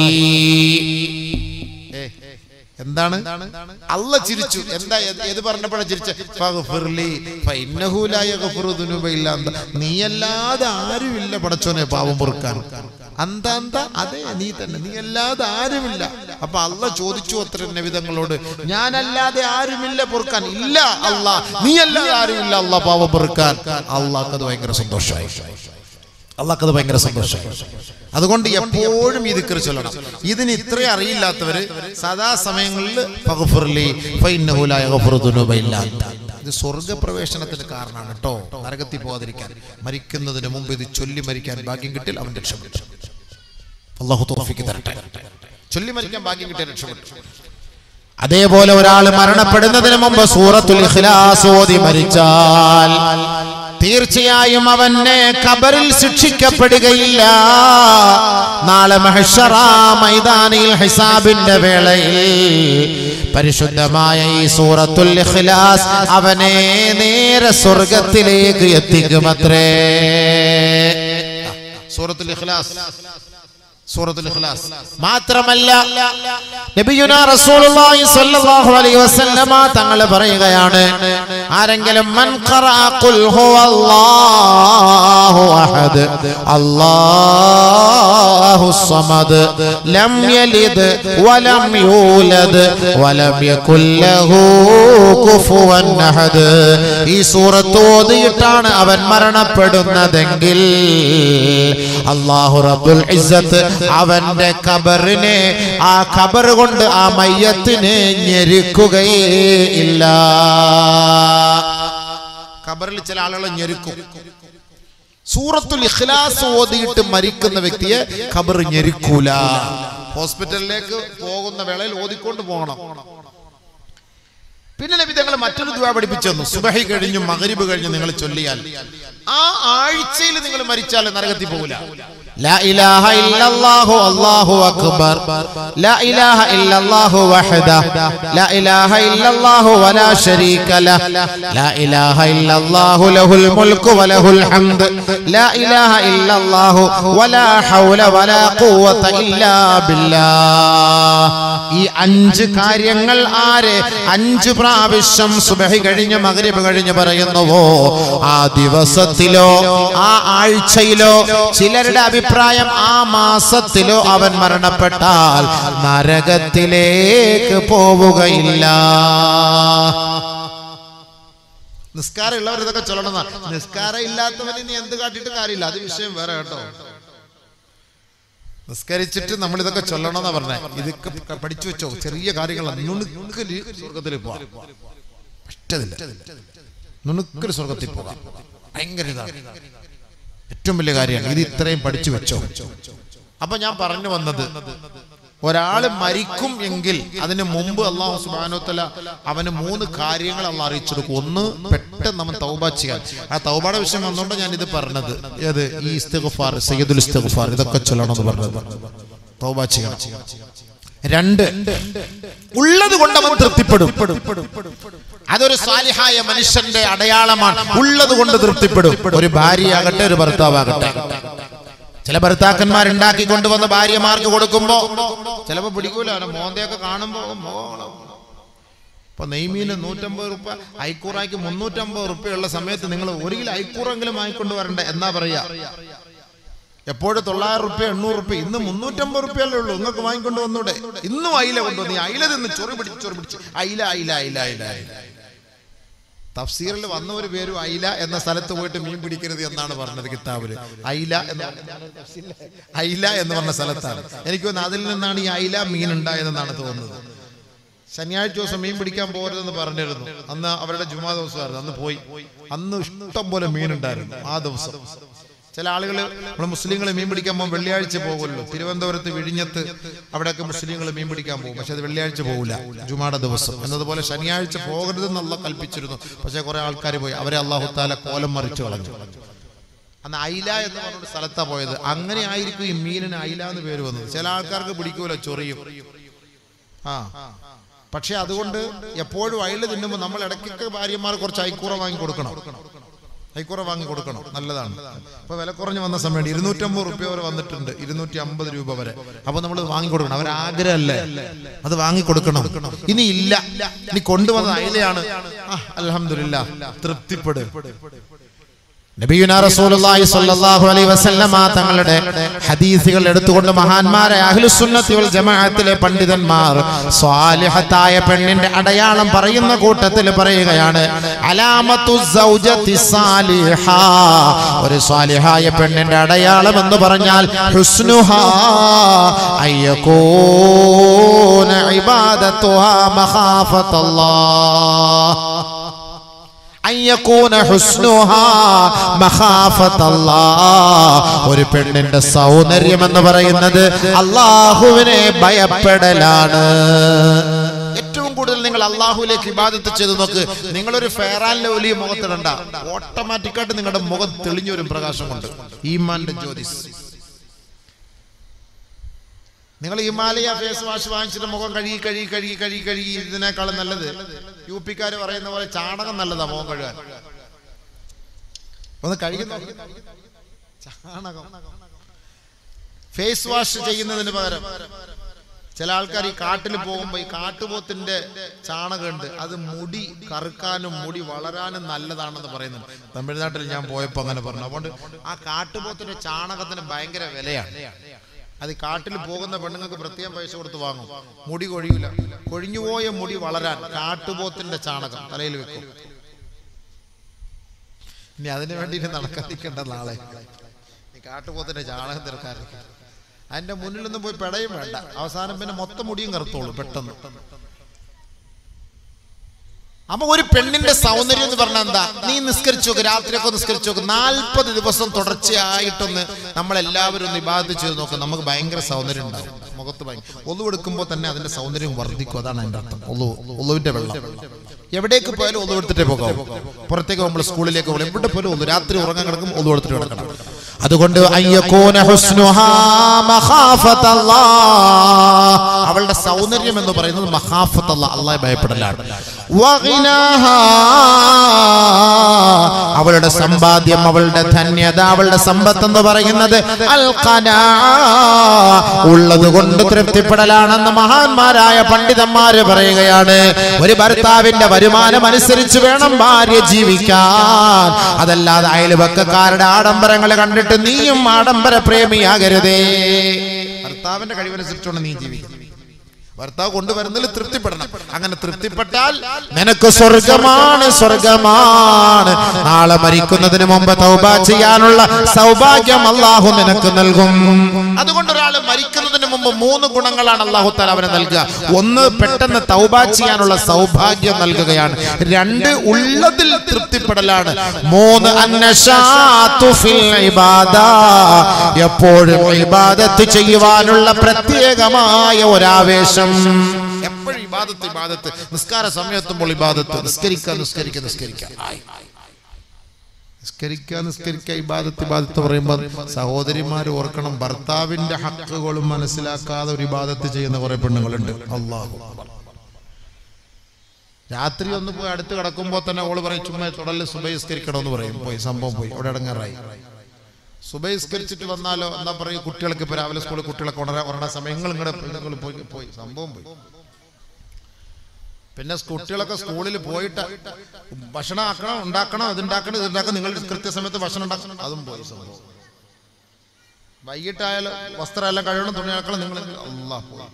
എന്താണ് അല്ല ചിരിച്ചു എന്താ ഏത് ഏത് പറഞ്ഞപ്പോഴാണ് ചിരിച്ച ഫഗ്ഫിർലി ഫഇന്നഹു ലാ യഗ്ഫിറു ദുനൂബ ഇല്ലാ അന്ത. നീയല്ലാതെ ആരുമില്ല പടച്ചോനെ പാവം പൊറുക്കാൻ അന്ത അന്ത അതെ നീ തന്നെ നീ അല്ലാതെ ആരുമില്ല അപ്പൊ അല്ല ചോദിച്ചു അത്ര നബിതങ്ങളോട് ഞാനല്ലാതെ ആരുമില്ല പൊറുക്കാൻ ഇല്ല അല്ല നീ അല്ലാതെ ആരുമില്ല അല്ല പാവം പൊറുക്കാൻ അള്ളാഹ്ക്കത് ഭയങ്കര സന്തോഷമായി അള്ളാഹ്ക്കത് ഭയങ്കര സന്തോഷമായി അതുകൊണ്ട് എപ്പോഴും ഈ ദിക്ർ ചൊല്ലണം ഇതിന് ഇത്ര അറിയില്ലാത്തവര് സദാ സമയങ്ങളിൽ ഫഗ്ഫിർലി ഫഇന്നഹു ലാ യഗ്ഫിറു ദുനൂബ ഇല്ലാ അന്ത. ഇത് സ്വർഗപ്രവേശനത്തിന് കാരണമാണ് കേട്ടോ നരകത്തിൽ പോകാതിരിക്കാൻ മരിക്കുന്നതിന് മുമ്പ് ഇത് ചൊല്ലി മരിക്കാൻ ഭാഗ്യം കിട്ടിയാൽ അവൻ രക്ഷപ്പെട്ടു അള്ളാഹു തോഫിക്ക് തരട്ടെ ചൊല്ലി മരിക്കാൻ ഭാഗ്യം കിട്ടിയാൽ രക്ഷപ്പെട്ടു അതേപോലെ ഒരാൾ മരണപ്പെടുന്നതിന് മുമ്പ് സൂറത്തുൽ ഇഖ്ലാസ് ഓതി മരിച്ചാൽ തീർച്ചയായും അവനെ കബറിൽ ശിക്ഷിക്കപ്പെടുകയില്ല നാളെ മഹഷറ മൈതാനിയിൽ ഹിസാബിന്റെ വേളയിൽ പരിശുദ്ധമായ ഈ സൂറത്തുൽ ഇഖ്ലാസ് അവനെ നേരെ സ്വർഗത്തിലേക്ക് എത്തിക്കുമത്രേ സൂറത്തുൽ ഇഖ്ലാസ് സൂറത്തുൽ ഇഖ്ലാസ് മാത്രമല്ല നബിയുനാ റസൂലുള്ളാഹി സ്വല്ലല്ലാഹു അലൈഹി വസല്ലമ തങ്ങൾ പറയുകയാണ് ആരെങ്കിലും മൻ ഖറഅ ഖുൽ ഹുവല്ലാഹു അഹദ് അല്ലാഹു സമദ് ലം യലിദ് വലം യൂലദ് വലം യകുൽ ലഹു കുഫുവൻ അഹദ് ഈ സൂറത്ത് ഓതിയിട്ടാണ് അവൻ മരണപ്പെടുന്നതെങ്കിൽ അല്ലാഹു റബ്ബുൽ ഇസ്സത്ത് അവന്റെ ഖബറിനെ ആ ഖബർ കൊണ്ട് ആ മയ്യത്തിനെ ഞെരുക്കുകയേ ഇല്ല ഖബറിൽ ചില ആളുകൾ ഞെരുക്കും സൂറത്തുൽ ഇഖ്ലാസ് ഓതിയിട്ട് മരിക്കുന്ന വ്യക്തിയെ ഖബർ ഞെരുക്കൂല ഹോസ്പിറ്റലിലേക്ക് പോകുന്ന വേളയിൽ ഓതിക്കൊണ്ട് പോകണം പിന്നെ നബി തങ്ങൾ മറ്റൊരു ദുആ പഠിപ്പിച്ചു തന്നു സുബഹി കഴിഞ്ഞു മഗ്രിബ് കഴിഞ്ഞു നിങ്ങൾ ചൊല്ലിയാൽ ആ ആഴ്ചയിൽ നിങ്ങൾ മരിച്ചാൽ നരകത്തിൽ പോകില്ല لا إله إلا الله الله أكبر لا إله إلا الله وحده لا إله إلا الله ولا شريك له لا إله إلا الله له الملك وله الحمد لا إله إلا الله ولا حول ولا قوة إلا بالله ഈ അഞ്ച് കാര്യങ്ങൾ ആര് അഞ്ച് പ്രാവശ്യം സുബഹി കഴിഞ്ഞ് മഗ്രിബ് കഴിഞ്ഞ് പറയുന്നുവോ ആ ദിവസത്തിലോ ആ ആഴ്ചയിലോ ചിലരുടെ അഭിപ്രായം ആ മാസത്തിലോ അവൻ മരണപ്പെട്ടാൽ നരകത്തിലേക്ക് പോവുകയില്ല നിസ്കാരം ഉള്ളവർ ഇതൊക്കെ ചൊല്ലണമെന്നാ നിസ്കാരം ഇല്ലാത്തവന് ഇനി എന്ത് കാട്ടിയിട്ട് കാര്യമില്ല അത് വിഷയം വേറെ കേട്ടോ നിസ്കരിച്ചിട്ട് നമ്മൾ ഇതൊക്കെ ചൊല്ലണമെന്നാ പറഞ്ഞേ ഇതൊക്കെ ക- പഠിച്ചു വെച്ചോ ചെറിയ കാര്യങ്ങളാണ് നുണുക്കല് സ്വർഗത്തിൽ പോവാം ഇഷ്ടമില്ല നുണുക്കല് സ്വർഗത്തിൽ പോകാം ഭയങ്കര ഇതാണ് ഏറ്റവും വലിയ കാര്യമാണ് ഇത് ഇത്രയും പഠിച്ചു വെച്ചോ അപ്പൊ ഞാൻ പറഞ്ഞു വന്നത് ഒരാള് മരിക്കും എങ്കിൽ അതിന് മുമ്പ് അള്ളാഹു സുബാനോത്തല അവന് മൂന്ന് കാര്യങ്ങൾ അള്ള അറിയിച്ചെടുക്കും ഒന്ന് പെട്ടെന്ന് അവൻ തൗബ ചെയ്യാൻ ആ തൗബയുടെ വിഷയം വന്നുകൊണ്ട് ഞാൻ ഇത് പറഞ്ഞത് ഏത് ഈ ഇസ്തിഗ്ഫാർ സയ്യിദുൽ ഇസ്തിഗ്ഫാർ ഇതൊക്കെ ചൊല്ലണം എന്ന് പറഞ്ഞത് തൗബ ചെയ്യണം രണ്ട് ഉള്ളത് കൊണ്ട് അവൻ തൃപ്തിപ്പെടും അതൊരു സാലിഹായ മനുഷ്യന്റെ അടയാളമാണ് ഉള്ളത് കൊണ്ട് തൃപ്തിപ്പെടും ഒരു ഭാര്യയാകട്ടെ ഒരു ഭർത്താവാകട്ടെ ചില ഭർത്താക്കന്മാർ ഉണ്ടാക്കി കൊണ്ടുവന്ന ഭാര്യമാർക്ക് കൊടുക്കുമ്പോ ചിലപ്പോ പിടിക്കൂല അവനെ മോന്തയൊക്കെ കാണുമ്പോ മോളം ഇപ്പൊ നെയ്മീന് നൂറ്റമ്പത് റുപ്യ ഐക്കൂറായ്ക്ക് മുന്നൂറ്റമ്പത് റുപ്യ ഉള്ള സമയത്ത് നിങ്ങൾ ഒരു കിലോ ഐക്കൂറെങ്കിലും വാങ്ങിക്കൊണ്ട് വരണ്ടേ എന്നാ പറയാ എപ്പോഴും തൊള്ളായിരം റുപ്യ എണ്ണൂറ് റുപ്യ ഇന്ന് മുന്നൂറ്റമ്പത് റുപ്യല്ലേ ഉള്ളൂ നിങ്ങൾക്ക് വാങ്ങിക്കൊണ്ട് വന്നൂടെ ഇന്നും അയില കൊണ്ടുവന്നു ഈ അയില നിന്ന് ചൊറി പിടിച്ച് ചൊറി പിടിച്ച് അയില അയില അയില അയില അയില തഫ്സീറിൽ വന്ന ഒരു പേരും അയില എന്ന സ്ഥലത്ത് പോയിട്ട് മീൻ പിടിക്കരുത് എന്നാണ് പറഞ്ഞത് കിതാബില് അയില എന്ന് അയില എന്ന് പറഞ്ഞ സ്ഥലത്താണ് എനിക്ക് തോന്നുന്നു അതിൽ നിന്നാണ് ഈ അയില മീൻ ഉണ്ടായതെന്നാണ് തോന്നുന്നത് ശനിയാഴ്ച ദിവസം മീൻ പിടിക്കാൻ പോകരുതെന്ന് പറഞ്ഞിരുന്നു അന്ന് അവരുടെ ജുമാ ദിവസമായിരുന്നു അന്ന് പോയി അന്ന് ഇഷ്ടം പോലെ മീൻ ഉണ്ടായിരുന്നു ആ ദിവസം ചില ആളുകൾ നമ്മൾ മുസ്ലിങ്ങൾ മീൻ പിടിക്കാൻ പോകുമ്പോൾ വെള്ളിയാഴ്ച പോകുമല്ലോ തിരുവനന്തപുരത്ത് വിഴിഞ്ഞത്ത് അവിടെയൊക്കെ മുസ്ലിങ്ങൾ മീൻ പിടിക്കാൻ പോകും പക്ഷെ അത് വെള്ളിയാഴ്ച പോകില്ല ജുമാടെ ദിവസം എന്നതുപോലെ ശനിയാഴ്ച പോകരുതെന്നുള്ള കൽപ്പിച്ചിരുന്നു പക്ഷെ കുറെ ആൾക്കാർ പോയി അവരെ അള്ളാഹു താല കോലം മറിച്ചു കളഞ്ഞു അന്ന് അയില എന്ന് പറഞ്ഞൊരു സ്ഥലത്താ പോയത് അങ്ങനെ ആയിരിക്കും ഈ മീനിന് അയില എന്ന് പേര് വന്നത് ചില ആൾക്കാർക്ക് പിടിക്കൂല ചൊറിയും ആ പക്ഷെ അതുകൊണ്ട് എപ്പോഴും അയില തിന്നുമ്പോൾ നമ്മൾ ഇടയ്ക്കൊക്കെ ഭാര്യമാർ കുറച്ച് ഐക്കൂറ വാങ്ങി കൊടുക്കണം ഐക്കൂറ വാങ്ങി കൊടുക്കണം നല്ലതാണ് ഇപ്പൊ വില കുറഞ്ഞ് വന്ന സമയത്ത് ഇരുന്നൂറ്റമ്പത് റുപ്യ വരെ വന്നിട്ടുണ്ട് ഇരുന്നൂറ്റി അമ്പത് രൂപ വരെ അപ്പൊ നമ്മൾ വാങ്ങി കൊടുക്കണം അവർ ആഗ്രഹമല്ലേ അത് വാങ്ങി കൊടുക്കണം ഇനി ഇല്ല ഇനി കൊണ്ടുവന്ന അയിലയാണ് അലഹമില്ല തൃപ്തിപ്പെട് നബിയുന റസൂലുള്ളാഹി സ്വല്ലല്ലാഹു അലൈഹി വസല്ലമ തങ്ങളുടെ ഹദീസുകൾ എടുത്തുകൊണ്ട് മഹാന്മാരെ അഹ്ലുസുന്നത്തി വൽ ജമാഅത്തിലെ പണ്ഡിതന്മാർ സ്വാലിഹത്തായ പെണ്ണിന്റെ അടയാളം പറയുന്ന കൂട്ടത്തിൽ പറയുകയാണ് അലാമത്തു സൗജത്തി സാലിഹ ഒരു സ്വാലിഹായ പെണ്ണിന്റെ അടയാളം എന്ന് പറഞ്ഞാൽ ഹുസ്നുഹാ അയ്യകൂന ഇബാദത്തുഹാ മഖാഫത്തല്ലാഹ് അയ്യക്കൂന ഹുസ്നുഹാ മഖാഫത്തല്ലാഹ്. ഒരു പെണ്ണിന്റെ സൗന്ദര്യം എന്ന് പറയുന്നത് അള്ളാഹുവിനെ ഭയപ്പെടലാണ് ഏറ്റവും കൂടുതൽ നിങ്ങൾ അള്ളാഹുവിലേക്ക് ഇബാദത്ത് ചെയ്ത് നോക്ക് നിങ്ങളൊരു ഫെയറാൻ ലൗലി മുഖത്തിടണ്ട ഓട്ടോമാറ്റിക്കായിട്ട് നിങ്ങളുടെ മുഖം തെളിഞ്ഞൊരു പ്രകാശം കൊണ്ട് ഈമാന്റെ ജ്യോതിസ് നിങ്ങൾ ഹിമാലയ ഫേസ് വാഷ് വാങ്ങിച്ചിട്ട് മുഖം കഴുകി കഴുകി കഴുകി കഴുകി കഴുകി ഇതിനേക്കാളും നല്ലത് യു പിക്കാർ പറയുന്ന പോലെ ചാണകം നല്ലതാ മുഖം കഴുകാൻ ഒന്ന് കഴുകുന്ന ചാണകം ഫേസ് വാഷ് ചെയ്യുന്നതിന് പകരം ചില ആൾക്കാർ ഈ കാട്ടിൽ പോകുമ്പോൾ ഈ കാട്ടുപോത്തിന്റെ ചാണകമുണ്ട് അത് മുടി കറുക്കാനും മുടി വളരാനും നല്ലതാണെന്ന് പറയുന്നുണ്ട് തമിഴ്നാട്ടിൽ ഞാൻ പോയപ്പോൾ അങ്ങനെ പറഞ്ഞു അതുകൊണ്ട് ആ കാട്ടുപോത്തിന്റെ ചാണകത്തിന് ഭയങ്കര വിലയാണ് അത് കാട്ടിൽ പോകുന്ന പെണ്ണുങ്ങൾക്ക് പ്രത്യേകം പൈസ കൊടുത്ത് വാങ്ങും മുടി കൊഴിയില്ല കൊഴിഞ്ഞുപോയ മുടി വളരാൻ കാട്ടുപോത്തിന്റെ ചാണകം തലയിൽ വെക്കും ഇനി അതിനു വേണ്ടി ഇനി നടക്കാതിരിക്കേണ്ട നാളെ ഈ കാട്ടുപോത്തിന്റെ ചാണകം തീർക്കാൻ അതിന്റെ മുന്നിലൊന്നും പോയി പെടയും വേണ്ട അവസാനം പിന്നെ മൊത്തം മുടിയും കറുത്തോളൂ പെട്ടെന്ന് അപ്പൊ ഒരു പെണ്ണിന്റെ സൗന്ദര്യം എന്ന് പറഞ്ഞാൽ എന്താ നീ നിസ്കരിച്ചു നോക്ക് രാത്രിയൊക്കെ നിസ്കരിച്ചു നോക്ക് നാൽപ്പത് ദിവസം തുടർച്ചയായിട്ടൊന്ന് നമ്മളെല്ലാവരും ഒന്ന് ഇബാദത്ത് ചെയ്ത് നോക്ക് നമുക്ക് ഭയങ്കര സൗന്ദര്യം ഉണ്ടാവും മുഖത്ത് ഭയങ്കര ഒന്നു എടുക്കുമ്പോൾ തന്നെ അതിന്റെ സൗന്ദര്യം വർദ്ധിക്കും അതാണ് അതിന്റെ അർത്ഥം ഒന്നു ഒന്നുവിന്റെ വെള്ളം എവിടേക്ക് പോയാലും ഒന്നു എടുത്തിട്ടേ പോകാം പുറത്തേക്ക് നമ്മൾ സ്കൂളിലേക്ക് പോകും എവിടെ പോലും ഒന്ന് രാത്രി ഉറങ്ങാൻ കിടക്കും ഒന്നു എടുത്തിട്ട് കിടക്കണം അതുകൊണ്ട് അയ്യക്കൂന ഹുസ്നുഹാ മഖാഫത്തല്ലാഹ്. അവളുടെ സൗന്ദര്യം എന്ന് പറയുന്നത് മഹാഫത്തല്ല അള്ളാഹെ ഭയപ്പെടലാണ് വഗിനാഹാ. അവളുടെ സമ്പാദ്യം അവളുടെ ധന്യത അവളുടെ സമ്പത്ത് എന്ന് പറയുന്നത് അൽ ഖനാ. ഉള്ളത് കൊണ്ട് തൃപ്തിപ്പെടലാണെന്ന് മഹാന്മാരായ പണ്ഡിതന്മാര് പറയുകയാണ് ഒരു ഭർത്താവിന്റെ വരുമാനം അനുസരിച്ച് വേണം ഭാര്യ ജീവിക്കാൻ അതല്ലാതെ അയൽവക്കക്കാരുടെ ആഡംബരങ്ങൾ കണ്ടിട്ട് നീയും ആഡംബര പ്രേമിയാകരുതേ ഭർത്താവിന്റെ കഴിവനുസരിച്ചുകൊണ്ട് നീ ജീവിക്കും ഭർത്താവ് കൊണ്ടുവരുന്നതിൽ തൃപ്തിപ്പെടണം അങ്ങനെ തൃപ്തിപ്പെട്ടാൽ നിനക്ക് സ്വർഗമാണ് സ്വർഗമാണ് നാളെ മരിക്കുന്നതിന് മുമ്പ് തൗബ ചെയ്യാനുള്ള സൗഭാഗ്യം അള്ളാഹു നിനക്ക് നൽകും അതുകൊണ്ട് ഒരാൾ മരിക്കുന്നതിന് മുമ്പ് മൂന്ന് ഗുണങ്ങളാണ് അള്ളാഹു താല അവന് നൽകുക ഒന്ന് പെട്ടെന്ന് തൗബ ചെയ്യാനുള്ള സൗഭാഗ്യം നൽകുകയാണ് രണ്ട് ഉള്ളതിൽ തൃപ്തിപ്പെടലാണ് മൂന്ന് അന്നശാത്തു ഫിൽ ഇബാദ എപ്പോഴും ഇബാദത്ത് ചെയ്യുവാനുള്ള പ്രത്യേകമായ ഒരാവേശം എപ്പോഴും ഇബാദത്ത് ഇബാദത്ത് നിസ്കാര സമയത്തുമ്പോൾ ഇബാദത്ത് നിസ്കരിക്കുക നിസ്കരിക്കുക നിസ്കരിക്കുക ആയി. നിസ്കരിക്കുക നിസ്കരിക്കുക ഇബാദത്ത് ഇബാദത്ത് പറയുമ്പോൾ സഹോദരിമാർ ഓർക്കണം ഭർത്താവിന്റെ ഹക്കുകളും മനസ്സിലാക്കാതെ ഒരു ഇബാദത്ത് ചെയ്യുന്ന കുറെ പെണ്ണുങ്ങളുണ്ട് അള്ളാഹു രാത്രി ഒന്ന് പോയി അടുത്ത് കിടക്കുമ്പോൾ തന്നെ ഓള് പറയും ചുമ്മാ തുടല് സുബഹിസ്കരിക്കണം എന്ന് പറയും പോയി സംഭവം പോയി അവിടെ ഇടങ്ങാറായി സുബഹിസ്കരിച്ചിട്ട് വന്നാലോ എന്നാ പറയും കുട്ടികൾക്ക് ഇപ്പൊ രാവിലെ സ്കൂളിൽ കുട്ടികളൊക്കെ ഉണരാ ഉറങ്ങുന്ന സമയങ്ങൾ ഇങ്ങടെ നിങ്ങൾ പോയി പോയി സംഭവം പോയി പിന്നെ കുട്ടികളൊക്കെ സ്കൂളിൽ പോയിട്ട് ഭക്ഷണം ആക്കണം ഉണ്ടാക്കണം ഇതുണ്ടാക്കണം ഇതുണ്ടാക്കണം നിങ്ങൾ കൃത്യസമയത്ത് ഭക്ഷണം ഉണ്ടാക്കണം അതും പോയി സംഭവം വൈകിട്ടായാലും വസ്ത്രമെല്ലാം കഴുകണം തുണി ആക്കണം നിങ്ങൾ അല്ലാ പോയി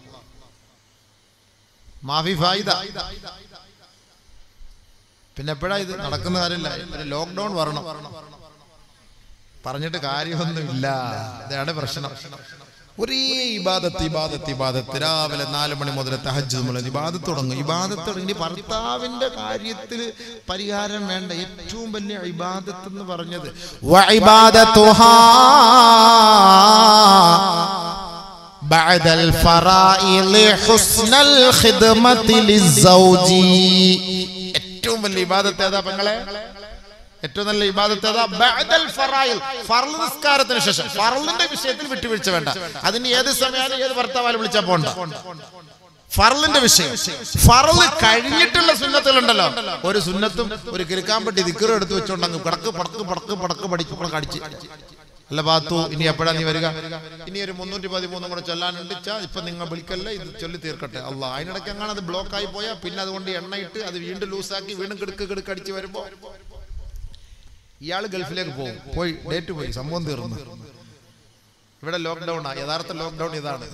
മാഫി ഫായിദ പിന്നെ എപ്പോഴാ ഇത് നടക്കുന്ന കാര്യമില്ല പിന്നെ ലോക്ക്ഡൗൺ വരണം പറഞ്ഞിട്ട് കാര്യമൊന്നുമില്ല ഇതാണ് പ്രശ്നം ഒരേ ഇബാദത്ത് ഇബാദത്ത് ഇബാദത്ത് രാവിലെ നാല് മണി മുതൽ തഹജ് മുതൽ ഇബാദത്ത് തുടങ്ങും ഇബാദത്ത് തുടങ്ങി ഭർത്താവിന്റെ കാര്യത്തിൽ പരിഹാരം വേണ്ട ഏറ്റവും വലിയ ഇബാദത്ത് എന്ന് പറഞ്ഞത് وعبادتها بعد الفرائض حسن الخدمة للزوج ഏറ്റവും വലിയ ഇബാദത്ത് ഏതാ പെങ്ങളെ ഏറ്റവും നല്ല ഇബാദത്ത് ഏതാ ബഅദൽ ഫറായിൽ ഫർള് നിസ്കാരത്തിന് ശേഷം ഫർളിന്റെ വിഷയത്തിൽ വിട്ടുവീഴ്ച വേണ്ട അതിന് ഏത് സമയമാണ് ഏത് ഭർത്താവാലും വിളിച്ചാൽ പോണ്ട ഫർളിന്റെ വിഷയം ഫറല് കഴിഞ്ഞിട്ടുള്ള സുന്നത്തുകളുണ്ടല്ലോ ഒരു സുന്നത്തും ഒരു കിരുക്കാമ്പട്ടി ദിക്കറും എടുത്ത് വെച്ചോണ്ട് അങ്ങ് പടക്ക് പടക്ക് പടക്ക് പടക്ക് പഠിച്ചു പടക്ക് അടിച്ച് അല്ല ബാത്തു ഇനി എപ്പോഴാ നീ വരിക ഇനി ഒരു മുന്നൂറ്റി പതിമൂന്നും കൂടെ ചൊല്ലാനുണ്ട് ചാ ഇപ്പൊ നിങ്ങൾ വിളിക്കല്ലേ ഇത് ചൊല്ലി തീർക്കട്ടെ അല്ല അതിനിടയ്ക്ക് അങ്ങനെ അത് ബ്ലോക്ക് ആയി പോയാൽ പിന്നെ അതുകൊണ്ട് എണ്ണയിട്ട് അത് വീണ്ടും ലൂസാക്കി വീണ്ടും കിടക്ക് കിടക്ക് അടിച്ച് വരുമ്പോ ഇയാള് ഗൾഫിലേക്ക് പോകും പോയി ഡേറ്റ് പോയി സംഭവം തീർന്നു ഇവിടെ ലോക്ക്ഡൌൺ ആ യഥാർത്ഥ ലോക്ക്ഡൌൺ ഇതാണ്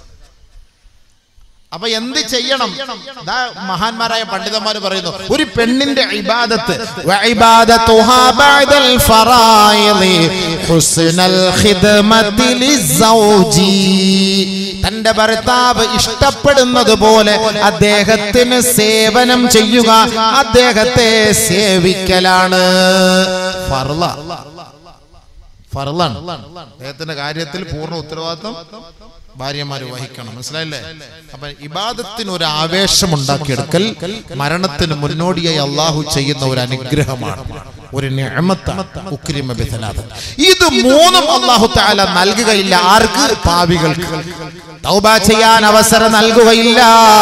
അപ്പൊ എന്ത് ചെയ്യണം ദാ മഹാന്മാരായ പണ്ഡിതന്മാർ പറയുന്നു ഒരു പെണ്ണിന്റെ ഇബാദത്ത് وعبادتها بعد الفرائض حسن الخدمة للزوج തന്റെ ഭർത്താവ് ഇഷ്ടപ്പെടുന്നത് പോലെ അദ്ദേഹത്തിന് സേവനം ചെയ്യുക അദ്ദേഹത്തെ സേവിക്കലാണ് ഫർള ഫർളാണ് അദ്ദേഹത്തിന്റെ കാര്യത്തിൽ പൂർണ്ണ ഉത്തരവാദിത്വം ഭാര്യമാര് വഹിക്കണം മനസ്സിലായില്ലേ അപ്പൊ ഇബാദത്തിന് ഒരു ആവേശം ഉണ്ടാക്കിയെടുക്കൽ മരണത്തിന് മുന്നോടിയായി അള്ളാഹു ചെയ്യുന്ന ഒരു അനുഗ്രഹമാണ് ഒരു നിഅമത്താണ്. ഉക്രിമ ബിഥലാത്ത്. ഇത് മൂന്നും അള്ളാഹു താല നൽകുകയില്ല ആർക്ക് പാവികൾക്ക് തൗബ ചെയ്യാൻ അവസരം നൽകുകയില്ല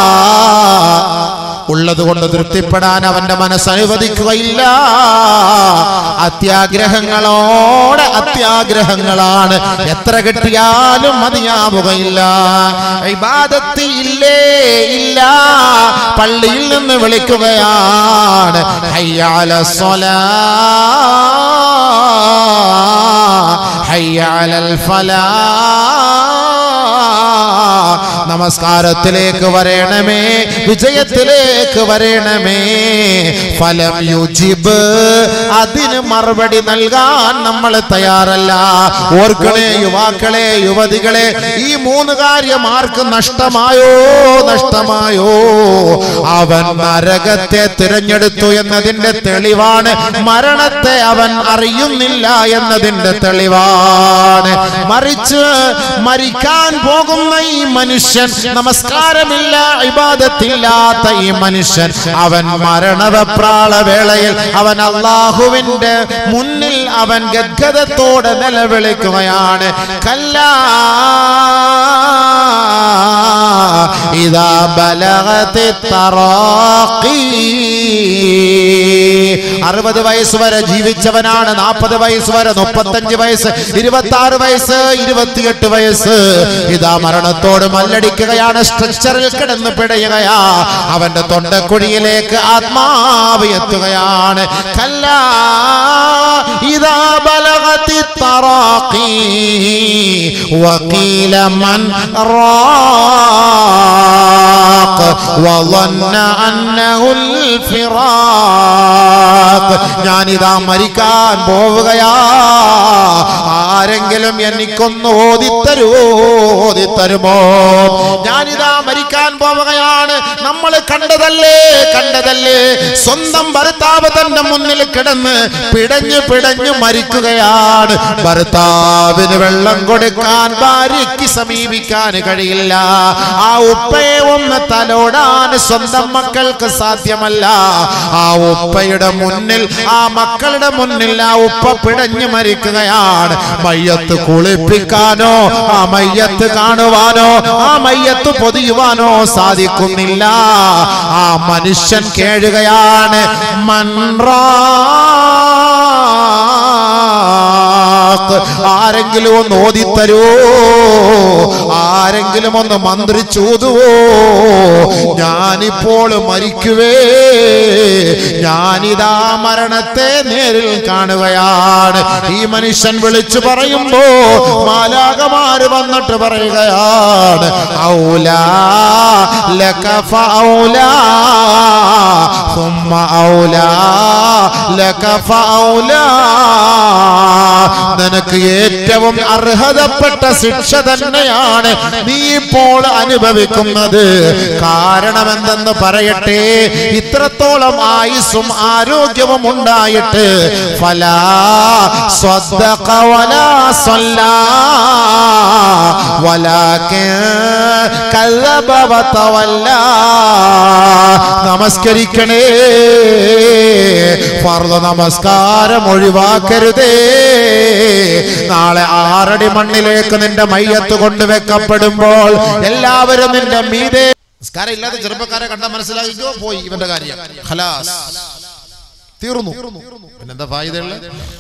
ഉള്ളത് കൊണ്ട് തൃപ്തിപ്പെടാൻ അവന്റെ മനസ്സ് അനുവദിക്കുകയില്ല അത്യാഗ്രഹങ്ങളോടെ അത്യാഗ്രഹങ്ങളാണ് എത്ര കിട്ടിയാലും മതിയാവുകയില്ല ഇബാദത്ത് ഇല്ലേ ഇല്ല പള്ളിയിൽ നിന്ന് വിളിക്കുകയാണ് ഹയ്യാല സ്വലാ ഹയ്യാലൽ ഫലാ നമസ്കാരത്തിലേക്ക് വരണമേ വിജയത്തിലേക്ക് വരണമേ ഫലം യുജിബ് അതിന് മറുപടി നൽകാൻ നമ്മൾ തയ്യാറല്ല ഓർക്കണേ യുവാക്കളെ യുവതികളെ ഈ മൂന്ന് കാര്യം ആർക്ക് നഷ്ടമായോ നഷ്ടമായോ അവൻ നരകത്തെ തിരഞ്ഞെടുത്തു എന്നതിന്റെ തെളിവാണ് മരണത്തെ അവൻ അറിയുന്നില്ല എന്നതിന്റെ തെളിവാണ് മറിച്ച് മരിക്കാൻ പോകുന്ന ഈ മനുഷ്യൻ നമസ്കാരമില്ല ഇബാദത്തില്ലാത്ത ഈ മനുഷ്യൻ അവൻ മരണവെപ്രാള വേളയിൽ അവൻ അള്ളാഹുവിന്റെ മുന്നിൽ അവൻ ഗദ്ഗതത്തോടെ നിലവിളിക്കുകയാണ് കല്ലാ ഇതാ ബലഗത്തി തറാഖി അറുപത് വയസ്സ് വരെ ജീവിച്ചവനാണ് നാൽപ്പത് വയസ്സ് വരെ മുപ്പത്തഞ്ച് വയസ്സ് ഇരുപത്തി ആറ് വയസ്സ് ഇരുപത്തിയെട്ട് വയസ്സ് ഇതാ മരണത്തോട് മല്ലടിക്കുകയാണ് സ്ട്രക്ചറിൽ കിടന്ന് പിടയുകയാ അവന്റെ തൊണ്ടക്കുഴിയിലേക്ക് ആത്മാവ് എത്തുകയാണ് കല്ലാ ഇതാ ബലഗത്തി തറാഖി വഖീല മൻ റാഖ വظن أنه الفراق ഞാനിതാ മരിക്കാൻ പോവുകയാ ആരെങ്കിലും എനിക്കൊന്ന് ഓതിത്തരുമോ ഓതിത്തരുമോ ഞാനിതാ മരിക്കാൻ പോവുകയാണ് നമ്മൾ കണ്ടതല്ലേ കണ്ടതല്ലേ സ്വന്തം ഭർത്താവ് തന്റെ മുന്നിൽ കിടന്ന് പിടഞ്ഞു പിടഞ്ഞു മരിക്കുകയാണ് ഭർത്താവിന് വെള്ളം കൊടുക്കാൻ ഭാര്യയ്ക്ക് സമീപിക്കാൻ കഴിയില്ല ആ ഉപ്പയെ ഒന്ന് തലോടാൻ സ്വന്തം മക്കൾക്ക് സാധ്യമല്ല ആ ഉപ്പയുടെ മുന്നിൽ ആ മക്കളുടെ മുന്നിൽ ആ ഉപ്പ പിടഞ്ഞു മരിക്കുകയാണ് മയ്യത്ത് കുളിപ്പിക്കാനോ ആ മയ്യത്ത് കാണുവാനോ ആ മയ്യത്ത് പൊതിയുവാനോ സാധിക്കുന്നില്ല ആ മനുഷ്യൻ കേഴുകയാണ് മൺറാ ആരെങ്കിലും ഒന്ന് ഓതിത്തരോ ആരെങ്കിലും ഒന്ന് മന്ത്രിച്ചൂതുവോ ഞാനിപ്പോൾ മരിക്കുവേ ഞാനിതാ മരണത്തെ നേരിൽ കാണുകയാണ് ഈ മനുഷ്യൻ വിളിച്ചു പറയുമ്പോ മാലാകമാര് വന്നിട്ട് പറയുകയാണ് ഔലാ ലക ഫഔലാ ثم ഔലാ ലക ഫഔലാ നിനക്ക് ഏറ്റവും അർഹതപ്പെട്ട ശിക്ഷ തന്നെയാണ് നീ ഇപ്പോൾ അനുഭവിക്കുന്നത് കാരണം എന്തെന്ന് പറയട്ടെ ഇത്രത്തോളം ആയുസ്സും ആരോഗ്യവും ഉണ്ടായിട്ട് ഫലാ സ്വദ്ദഖ വലാ സ്വല്ലാ വലാകിൻ കല്ലബ വതവല്ലാ നമസ്കരിക്കണേ ഫർദ നമസ്കാരം ഒഴിവാക്കരുതേ നാളെ ആറടി മണ്ണിലേക്ക് നിന്റെ മയ്യത്ത് കൊണ്ടുവെക്കപ്പെടുമ്പോൾ എല്ലാവരും നിന്റെ മീതെ നിസ്കാരം ഇല്ലാത്ത ചെറുപ്പക്കാരെ കണ്ടാൽ മനസ്സിലാക്കിക്കോ പോയി ഇവന്റെ കാര്യം ഖലാസ് തീർന്നു പിന്നെന്താ ഫായിദയുള്ള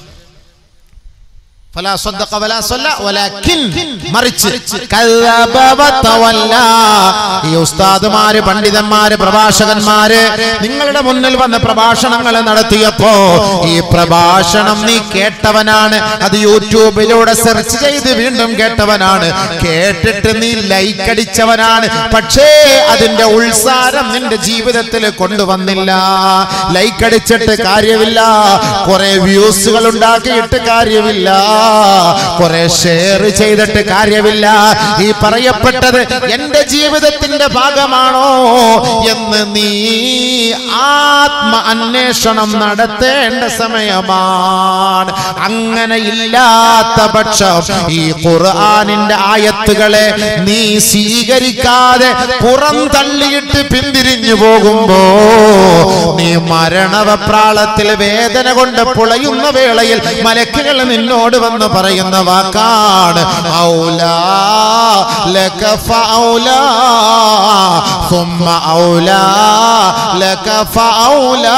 ഫലാ സ്വദ്ദഖ വലാ സ്വല്ല വലാകിൻ മറിച്ച് കല്ലബ വതവല്ല ഈ ഉസ്താദുമാര് പണ്ഡിതന്മാര് പ്രഭാഷകന്മാര് നിങ്ങളുടെ മുന്നിൽ വന്ന് പ്രഭാഷണങ്ങൾ നടത്തിയപ്പോ ഈ പ്രഭാഷണം നീ കേട്ടവനാണ് അത് യൂട്യൂബിലൂടെ സെർച്ച് ചെയ്ത് വീണ്ടും കേട്ടവനാണ് കേട്ടിട്ട് നീ ലൈക്ക് അടിച്ചവനാണ് പക്ഷേ അതിന്റെ ഉൾസാരം നിന്റെ ജീവിതത്തിൽ കൊണ്ടുവന്നില്ല ലൈക്ക് അടിച്ചിട്ട് കാര്യമില്ല കുറെ വ്യൂസുകൾ ഉണ്ടാക്കിയിട്ട് കാര്യമില്ല കുറെ ഷെയർ ചെയ്തിട്ട് കാര്യമില്ല ഈ പറയപ്പെട്ടത് എന്റെ ജീവിതത്തിന്റെ ഭാഗമാണോ എന്ന് നീ ആത്മ അന്വേഷണം നടത്തേണ്ട സമയമാണ് അങ്ങനെ ഇല്ലാത്ത പക്ഷം ഈ ഖുർആനിന്റെ ആയത്തുകളെ നീ സ്വീകരിക്കാതെ പുറം തള്ളിയിട്ട് പിന്തിരിഞ്ഞു പോകുമ്പോ നീ മരണവപ്രാളത്തിൽ വേദന കൊണ്ട് പുളയുന്ന വേളയിൽ മലക്കുകൾ നിന്നോട് വന്ന് പറയുന്ന വാക്കാണ് ഔലാ ലക ഫഔലാ ثم ഔലാ ലക ഫഔലാ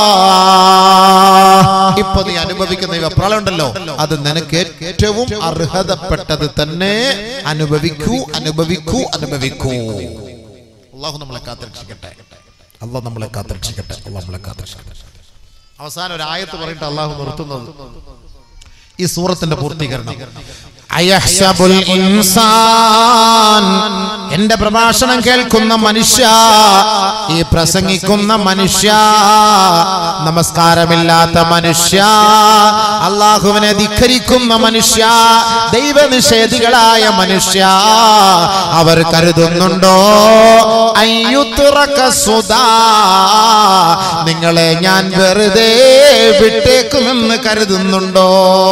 ഇപ്പൊ നീ അനുഭവിക്കുന്ന ഈ വെപ്രാളം ഉണ്ടല്ലോ അത് നിനക്ക് ഏറ്റവും അർഹതപ്പെട്ടത് തന്നെ അനുഭവിക്കൂ അനുഭവിക്കൂ അനുഭവിക്കൂ അള്ളാഹു നമ്മളെ കാത്തിരക്ഷിക്കട്ടെ അള്ളാഹ് നമ്മളെ കാത്തിരക്ഷിക്കട്ടെ അള്ളാഹ് നമ്മളെ കാത്തിരക്ഷിക്കട്ടെ അവസാനം ഒരു ആയത്ത് പറഞ്ഞിട്ട് അള്ളാഹു നിർത്തുന്നത് ഈ സൂറത്തിന്റെ പൂർത്തീകരണം അയഹ്സബുൽ ഇൻസാൻ എന്റെ പ്രഭാഷണം കേൾക്കുന്ന മനുഷ്യ ഈ പ്രസംഗിക്കുന്ന മനുഷ്യ നമസ്കാരമില്ലാത്ത മനുഷ്യ അള്ളാഹുവിനെ ധിഖരിക്കുന്ന മനുഷ്യ ദൈവനിഷേധികളായ മനുഷ്യ അവർ കരുതുന്നുണ്ടോ അയ്യുത്തുറക്ക സുധാ നിങ്ങളെ ഞാൻ വെറുതെ വിട്ടേക്കുമെന്ന് കരുതുന്നുണ്ടോ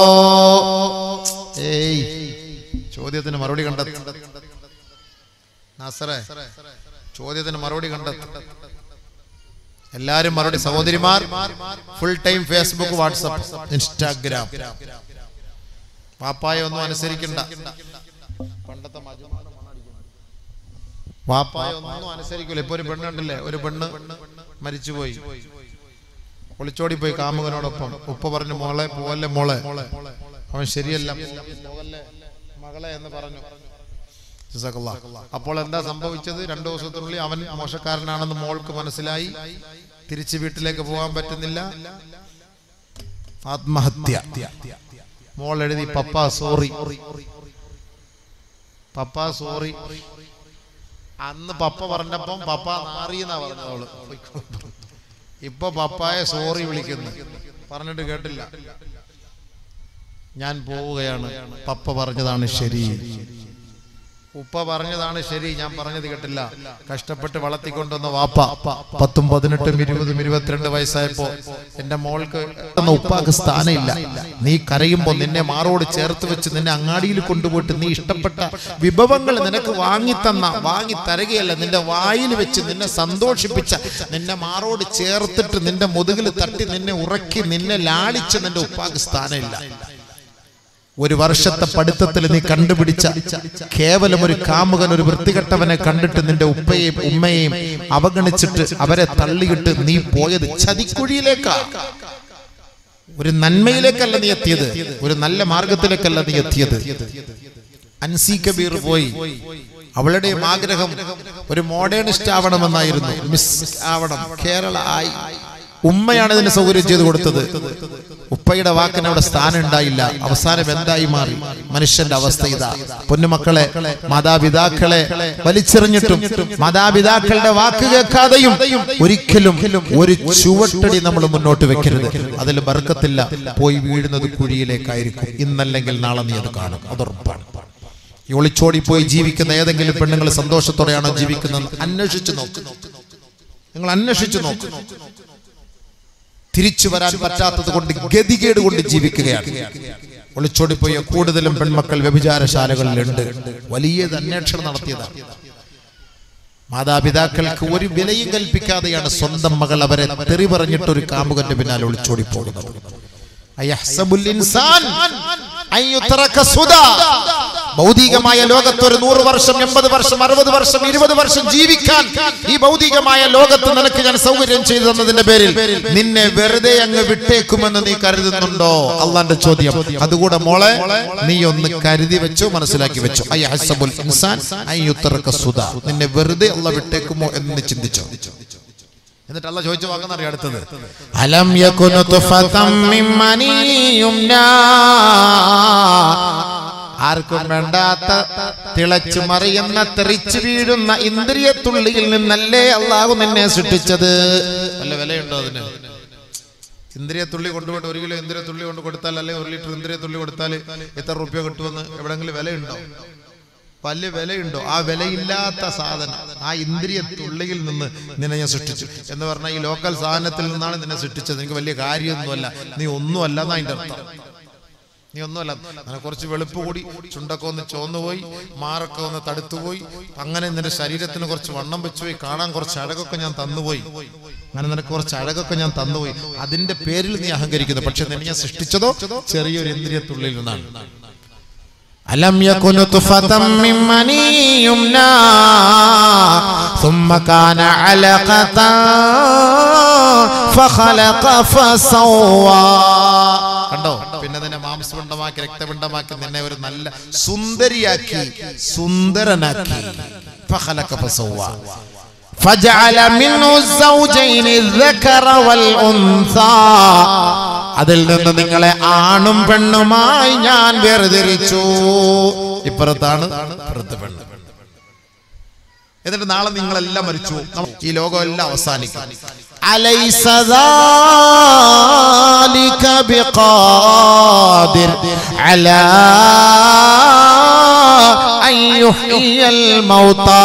ഏയ് ചോദ്യത്തിന് മറുപടി കണ്ടെത്തി നാസറേ ചോദ്യത്തിന് മറുപടി കണ്ടെത്തി എല്ലാരും മറുപടി സഹോദരിമാർ full time Facebook WhatsApp Instagram പാപ്പായ ഒന്നും അനുസരിക്കണ്ട പണ്ടത്തെ വാപ്പായ ഒന്നും അനുസരിക്കൂല ഇപ്പൊ ഒരു പെണ്ണുണ്ടല്ലേ ഒരു പെണ്ണ് മരിച്ചുപോയി ഒളിച്ചോടി പോയി കാമുകനോടൊപ്പം ഉപ്പ പറഞ്ഞു മോളെ പോവല്ലേ മോളെ അവൻ ശരിയല്ല പോകല്ലേ മകളെ എന്ന് പറഞ്ഞു ജസാക്കല്ലാ. അപ്പോൾ എന്താ സംഭവിച്ചത് രണ്ടു ദിവസത്തിനുള്ളിൽ അവൻ മോശക്കാരനാണെന്ന് മോൾക്ക് മനസ്സിലായി തിരിച്ച് വീട്ടിലേക്ക് പോകാൻ പറ്റുന്നില്ല ആത്മഹത്യ മോൾ എഴുതി പപ്പ സോറി പപ്പ സോറി അന്ന് പപ്പ പറഞ്ഞപ്പം പപ്പ നാറിയെന്നാ പറഞ്ഞത് അവള് ഇപ്പൊ പപ്പായെ സോറി വിളിക്കുന്നു പറഞ്ഞിട്ട് കേട്ടില്ല ഞാൻ പോവുകയാണ് പപ്പ പറഞ്ഞതാണ് ശരി ഉപ്പ പറഞ്ഞതാണ് ശരി ഞാൻ പറഞ്ഞത് കേട്ടില്ല കഷ്ടപ്പെട്ട് വളർത്തിക്കൊണ്ടുവന്ന വാപ്പ പത്തും പതിനെട്ടും ഇരുപതും ഇരുപത്തിരണ്ട് വയസ്സായപ്പോ എന്റെ മോൾക്ക് എന്ന ഉപ്പാക്ക് സ്ഥാനമില്ല നീ കരയുമ്പോ നിന്നെ മാറോട് ചേർത്ത് വെച്ച് നിന്നെ അങ്ങാടിയിൽ കൊണ്ടുപോയിട്ട് നീ ഇഷ്ടപ്പെട്ട വിഭവങ്ങൾ നിനക്ക് വാങ്ങിത്തന്ന വാങ്ങി തരകയല്ല നിന്റെ വായിൽ വെച്ച് നിന്നെ സന്തോഷിപ്പിച്ച നിന്നെ മാറോട് ചേർത്തിട്ട് നിന്റെ മുതുകിൽ തട്ടി നിന്നെ ഉറക്കി നിന്നെ ലാളിച്ച് നിന്റെ ഉപ്പാക്ക് സ്ഥാനമില്ല ഒരു വർഷത്തെ പഠിത്തത്തിൽ നീ കണ്ടുപിടിച്ച കേവലം ഒരു കാമുകൻ ഒരു വൃത്തികെട്ടവനെ കണ്ടിട്ട് നിന്റെ ഉപ്പയെയും ഉമ്മയെയും അവഗണിച്ചിട്ട് അവരെ തള്ളിയിട്ട് നീ പോയത് ചതിക്കുഴിയിലേക്കാ ഒരു നന്മയിലേക്കല്ല നീ എത്തിയത് ഒരു നല്ല മാർഗത്തിലേക്കല്ല നീ എത്തിയത് അൻസി കബീർ പോയി അവളുടെയും ആഗ്രഹം ഒരു മോഡേണിസ്റ്റ് ആവണമെന്നായിരുന്നു മിസ് ആവണം കേരള ആയി ഉമ്മയാണ് ഇതിന് സൗകര്യം ചെയ്തു കൊടുത്തത് ഉപ്പയുടെ വാക്കിന് അവിടെ സ്ഥാനം ഉണ്ടായില്ല അവസാനം എന്തായി മാറി മനുഷ്യന്റെ അവസ്ഥ ഇതാ പൊന്നുമക്കളെ മാതാപിതാക്കളെ വലിച്ചെറിഞ്ഞിട്ടും മാതാപിതാക്കളുടെ വാക്ക് കേൾക്കാതെയും ഒരിക്കലും ഒരു ചുവട്ടടി നമ്മൾ മുന്നോട്ട് വെക്കരുത് അതിൽ ബർക്കത്തില്ല പോയി വീഴുന്നത് കുഴിയിലേക്കായിരിക്കും ഇന്നല്ലെങ്കിൽ നാളെ നീ അത് കാണും അതുറപ്പാണ് ഈ ഒളിച്ചോടി പോയി ജീവിക്കുന്ന ഏതെങ്കിലും പെണ്ണുങ്ങൾ സന്തോഷത്തോടെയാണോ ജീവിക്കുന്നത് അന്വേഷിച്ചു നോക്ക് നിങ്ങൾ അന്വേഷിച്ചു നോക്ക് തിരിച്ചു വരാൻ പറ്റാത്തത് കൊണ്ട് ഗതികേട് കൊണ്ട് ജീവിക്കുകയാണ് ഒളിച്ചോടിപ്പോയ കൂടുതലും പെൺമക്കൾ വ്യഭിചാരശാലകളിലുണ്ട് വലിയ അന്വേഷണം നടത്തിയതാണ് മാതാപിതാക്കൾക്ക് ഒരു വിലയും കൽപ്പിക്കാതെയാണ് സ്വന്തം മകൾ അവരെ തെറി പറഞ്ഞിട്ട് ഒരു കാമുകന്റെ പിന്നാലെ ഒളിച്ചോടി പോകുന്നത് അയഹ്സബുൽ ഇൻസാൻ അൻ യുത്രക സുദാ. ഭൗതികമായ ലോകത്ത് ഒരു നൂറ് വർഷം എൺപത് വർഷം അറുപത് വർഷം ഇരുപത് വർഷം ജീവിക്കാൻ ഈ ഭൗതികമായ ലോകത്ത് നിനക്ക് ഞാൻ സൗകര്യം ചെയ്തു തന്നതിന്റെ പേരിൽ നിന്നെ വെറുതെ അങ്ങ് വിട്ടേക്കുമെന്ന് നീ കരുതുന്നുണ്ടോ അള്ളാന്റെ ചോദ്യം അതുകൂടെ മോളെ നീ ഒന്ന് കരുതി വെച്ചോ മനസ്സിലാക്കി വെച്ചോ അയ്യഹസബുൽ ഇൻസാൻ അൻ യുത്രക സുദാ. നിന്നെ വെറുതെ അള്ള വിട്ടേക്കുമോ എന്ന് നീ ചിന്തിച്ചോ എന്നിട്ട് അല്ല ചോദിച്ചു വാങ്ങുന്നറിയ അടുത്തത് അലം യകുനു തുഫതം മിൻ മനിയുംനാ ആർക്കും വേണ്ടാത്ത തിളച്ചു മറിയുന്ന തെറിച്ചു വീഴുന്ന ഇന്ദ്രിയത്തുള്ളിയിൽ നിന്നല്ലേ അള്ളാഹു നിന്നെ സൃഷ്ടിച്ചത് വല്ല വിലയുണ്ടോ അതിന് ഇന്ദ്രിയത്തുള്ളി കൊണ്ടുപോയിട്ട് ഒരു കിലോ ഇന്ദ്രിയത്തുള്ളി കൊണ്ട് കൊടുത്താൽ അല്ലെങ്കിൽ ഒരു ലിറ്റർ ഇന്ദ്രിയത്തുള്ളി കൊടുത്താൽ എത്ര റുപ്യ കിട്ടുമെന്ന് എവിടെങ്കിലും വിലയുണ്ടോ വലിയ വിലയുണ്ടോ ആ വിലയില്ലാത്ത സാധനം ആ ഇന്ദ്രിയത്തുള്ളിയിൽ നിന്ന് നിന്നെ ഞാൻ സൃഷ്ടിച്ചു എന്ന് പറഞ്ഞാൽ ഈ ലോക്കൽ സാധനത്തിൽ നിന്നാണ് നിന്നെ സൃഷ്ടിച്ചത് എനിക്ക് വലിയ കാര്യമൊന്നുമല്ല നീ ഒന്നുമല്ല എന്നാ അതിന്റെ അർത്ഥം നീ ഒന്നുമല്ല അങ്ങനെ കുറച്ച് വെളുപ്പ് കൂടി ചുണ്ടൊക്കെ ഒന്ന് ചോന്നുപോയി മാറൊക്കെ ഒന്ന് തടുത്തുപോയി അങ്ങനെ നിന്റെ ശരീരത്തിന് കുറച്ച് വണ്ണം വെച്ചുപോയി കാണാൻ കുറച്ച് അഴകൊക്കെ ഞാൻ തന്നുപോയി അങ്ങനെ നിനക്ക് കുറച്ച് അഴകൊക്കെ ഞാൻ തന്നുപോയി അതിന്റെ പേരിൽ നീ അഹങ്കരിക്കുന്നു പക്ഷെ നിന്നെ ഞാൻ സൃഷ്ടിച്ചതോ ചെറിയൊരു ഇന്ദ്രിയത്തുള്ളിൽ നിന്നാണ് ألم يكن طفة من مني يمنى ثم كان علقة فخلق فسوى കണ്ടോ പിന്നെ നിന്നെ മാംസപിണ്ഡമാക്കി രക്തപിണ്ഡമാക്കി നിന്നെ ഒരു നല്ല സുന്ദരിയാക്കി സുന്ദരനാക്കി ഫഖലക ഫസവ്വ. فجعل منه الزوجين الذكر والأنثى അതിൽ നിന്ന് നിങ്ങളെ ആണും പെണ്ണുമായി ഞാൻ വേർതിരിച്ചു ഇപ്പുറത്താണ് ഇപ്പുറത്ത് പെണ്ണ് എന്നിട്ട് നാളെ നിങ്ങളെല്ലാം മരിച്ചു ഈ ലോകം എല്ലാം അവസാനിക്കും أليس ذلك بقادر على أن يحيي الموتى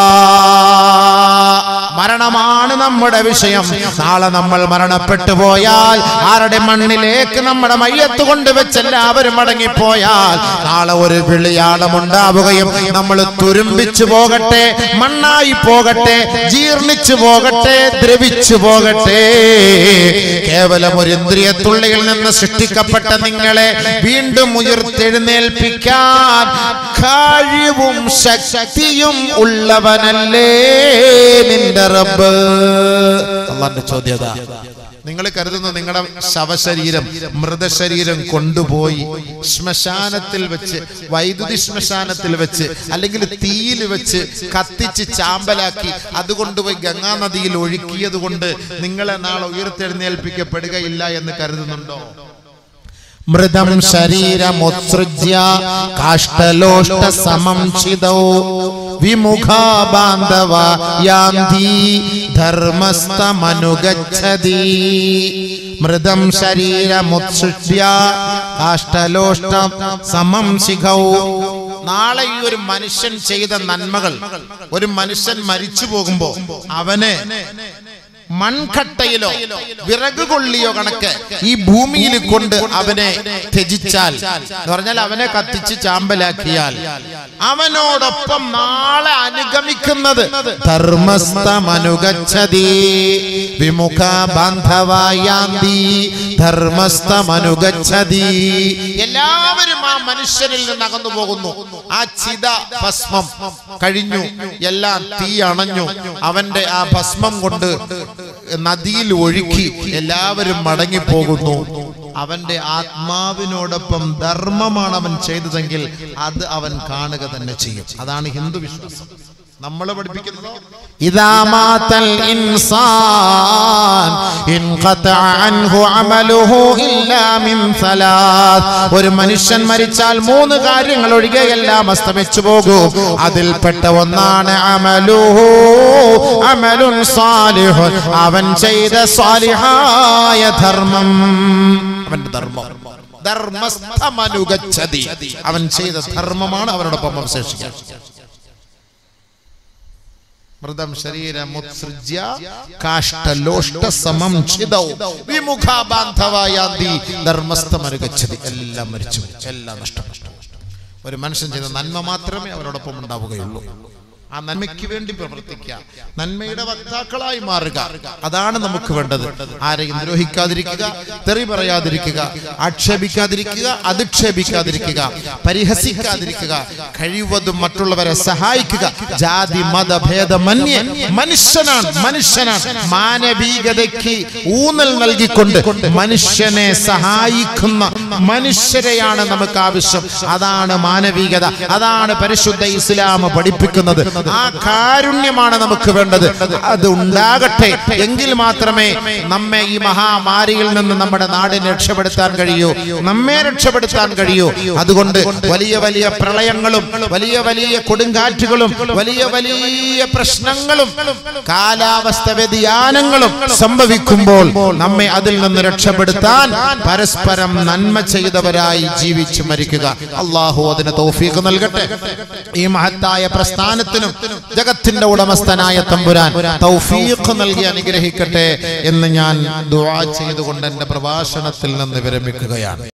മരണമാണ് നമ്മുടെ വിഷയം നാളെ നമ്മൾ മരണപ്പെട്ടു പോയാൽ ആരുടെ മണ്ണിലേക്ക് നമ്മുടെ മയ്യത്ത് കൊണ്ടുവച്ച് എല്ലാവരും മടങ്ങിപ്പോയാൽ നാളെ ഒരു വിളിയാളം ഉണ്ടാവുകയും നമ്മൾ തുരുമ്പിച്ചു പോകട്ടെ മണ്ണായി പോകട്ടെ ജീർണിച്ചു പോകട്ടെ ദ്രവിച്ചു പോകട്ടെ കേവലം ഒരു ഇന്ദ്രിയത്തുള്ളിയിൽ നിന്ന് സൃഷ്ടിക്കപ്പെട്ട നിങ്ങളെ വീണ്ടും ഉയർത്തെഴുന്നേൽപ്പിക്കാൻ കഴിവും ശക്തിയും ഉള്ളവനല്ലേ നിന്റെ റബ്ബ് അള്ളാന്റെ ചോദ്യത നിങ്ങൾ കരുതുന്നു നിങ്ങളുടെ ശവശരീരം മൃതശരീരം കൊണ്ടുപോയി ശ്മശാനത്തിൽ വെച്ച് വൈദ്യുതി ശ്മശാനത്തിൽ വെച്ച് അല്ലെങ്കിൽ തീയിൽ വെച്ച് കത്തിച്ച് ചാമ്പലാക്കി അതുകൊണ്ടുപോയി ഗംഗാ നദിയിൽ ഒഴുക്കിയത് കൊണ്ട് നിങ്ങളെ നാളെ ഉയർത്തെഴുന്നേൽപ്പിക്കപ്പെടുകയില്ല എന്ന് കരുതുന്നുണ്ടോ മൃതം ശരീരമുത്സൃജ്യ കാഷ്ടലോഷ്ട സമം ചിതൗ വിമുഖ ബാന്ധവ യാന്തി ധർമ്മസ്ഥമനുഗച്ഛതി മൃതം ശരീരമുത്സൃജ്യ കാഷ്ടലോഷ്ട സമം ശിഖൗ നാളെ ഈ ഒരു മനുഷ്യൻ ചെയ്ത നന്മകൾ ഒരു മനുഷ്യൻ മരിച്ചു പോകുമ്പോ അവനെ മൺകട്ടയിലോ വിറക് കൊള്ളിയോ കണക്ക് ഈ ഭൂമിയിൽ കൊണ്ട് അവനെ ത്യജിച്ചാൽ എന്ന് പറഞ്ഞാൽ അവനെ കത്തിച്ച് ചാമ്പലാക്കിയാൽ അവനോടൊപ്പം നാളെ അനുഗമിക്കുന്നത് ധർമ്മസ്ഥമനുഗച്ഛതി വിമുഖ ബാന്ധവായാന്തി ധർമ്മസ്ഥമനുഗച്ഛതി എല്ലാവരും ആ മനുഷ്യനിൽ നിന്ന് അകന്നു പോകുന്നു ആ ചിത ഭസ്മം കഴിഞ്ഞു എല്ലാം തീ അണഞ്ഞു അവന്റെ ആ ഭസ്മം കൊണ്ട് നദിയിൽ ഒഴുക്കി എല്ലാവരും മടങ്ങിപ്പോകുന്നു അവന്റെ ആത്മാവിനോടൊപ്പം ധർമ്മമാണ് അവൻ ചെയ്തതെങ്കിൽ അത് അവൻ കാണുക തന്നെ ചെയ്യും അതാണ് ഹിന്ദു വിശ്വാസം നമ്മളെ പഠിപ്പിക്കുന്നതോ إذا مات الإنسان انقطع عنه عمله إلا من ثلاث ഒരു മനുഷ്യൻ മരിച്ചാൽ മൂന്ന് കാര്യങ്ങൾ ഒഴികെ എല്ലാം അസ്തമിച്ചു പോകൂ അതിൽപ്പെട്ട ഒന്നാണ് അമലുഹു അമലുൻ സാലിഹുൻ അവൻ ചെയ്ത സാലിഹായ ധർമ്മം അവന്റെ ധർമ്മം ധർമ്മസ്ഥമനുഗച്ഛതി അവൻ ചെയ്ത ധർമ്മമാണ് അവനോടൊപ്പം അവശേഷിക്കുക മൃതം ശരീരമുത്സൃജ്യ കാഷ്ടലോഷ്ട സമം ഛിദൗ വിമുഖ ബാന്ധവായാന്തി ധർമ്മസ്ഥമനുഗച്ഛതി എല്ലാം മരിച്ചു എല്ലാം നഷ്ടപ്പെട്ടു ഒരു മനുഷ്യൻ ചെയ്ത നന്മ മാത്രമേ അവരോടൊപ്പം ഉണ്ടാവുകയുള്ളൂ ആ നന്മയ്ക്ക് വേണ്ടി പ്രവർത്തിക്കുക നന്മയുടെ വക്താക്കളായി മാറുക അതാണ് നമുക്ക് വേണ്ടത് ആരെയും ദ്രോഹിക്കാതിരിക്കുക തെറി പറയാതിരിക്കുക ആക്ഷേപിക്കാതിരിക്കുക അധിക്ഷേപിക്കാതിരിക്കുക പരിഹസിക്കാതിരിക്കുക കഴിവതും മറ്റുള്ളവരെ സഹായിക്കുക ജാതി മത ഭേദമന്യേ മനുഷ്യനാണ് മനുഷ്യനാണ് മാനവികതയ്ക്ക് ഊന്നൽ നൽകിക്കൊണ്ട് മനുഷ്യനെ സഹായിക്കുന്ന മനുഷ്യരെയാണ് നമുക്ക് ആവശ്യം അതാണ് മാനവികത അതാണ് പരിശുദ്ധ ഇസ്ലാം പഠിപ്പിക്കുന്നത് ആ കാരുണ്യമാണ് നമുക്ക് വേണ്ടത് അത് ഉണ്ടാകട്ടെ എങ്കിൽ മാത്രമേ നമ്മെ ഈ മഹാമാരിയിൽ നിന്ന് നമ്മുടെ നാടിനെ രക്ഷപ്പെടുത്താൻ കഴിയൂ നമ്മെ രക്ഷപ്പെടുത്താൻ കഴിയൂ അതുകൊണ്ട് വലിയ വലിയ പ്രളയങ്ങളും വലിയ വലിയ കൊടുങ്കാറ്റുകളും വലിയ വലിയ പ്രശ്നങ്ങളും കാലാവസ്ഥ വ്യതിയാനങ്ങളും സംഭവിക്കുമ്പോൾ നമ്മെ അതിൽ നിന്ന് രക്ഷപ്പെടുത്താൻ പരസ്പരം നന്മ ചെയ്തവരായി ജീവിച്ചു മരിക്കുക അള്ളാഹു അതിന് തൗഫീഖ് നൽകട്ടെ ഈ മഹത്തായ പ്രസ്ഥാനത്തിനും ജഗത്തിന്റെ ഉടമസ്ഥനായ തമ്പുരാൻ തൗഫീഖ് നൽകി അനുഗ്രഹിക്കട്ടെ എന്ന് ഞാൻ ദുആ ചെയ്തുകൊണ്ട് എന്റെ പ്രഭാഷണത്തിൽ നിന്ന് വിരമിക്കുകയാണ്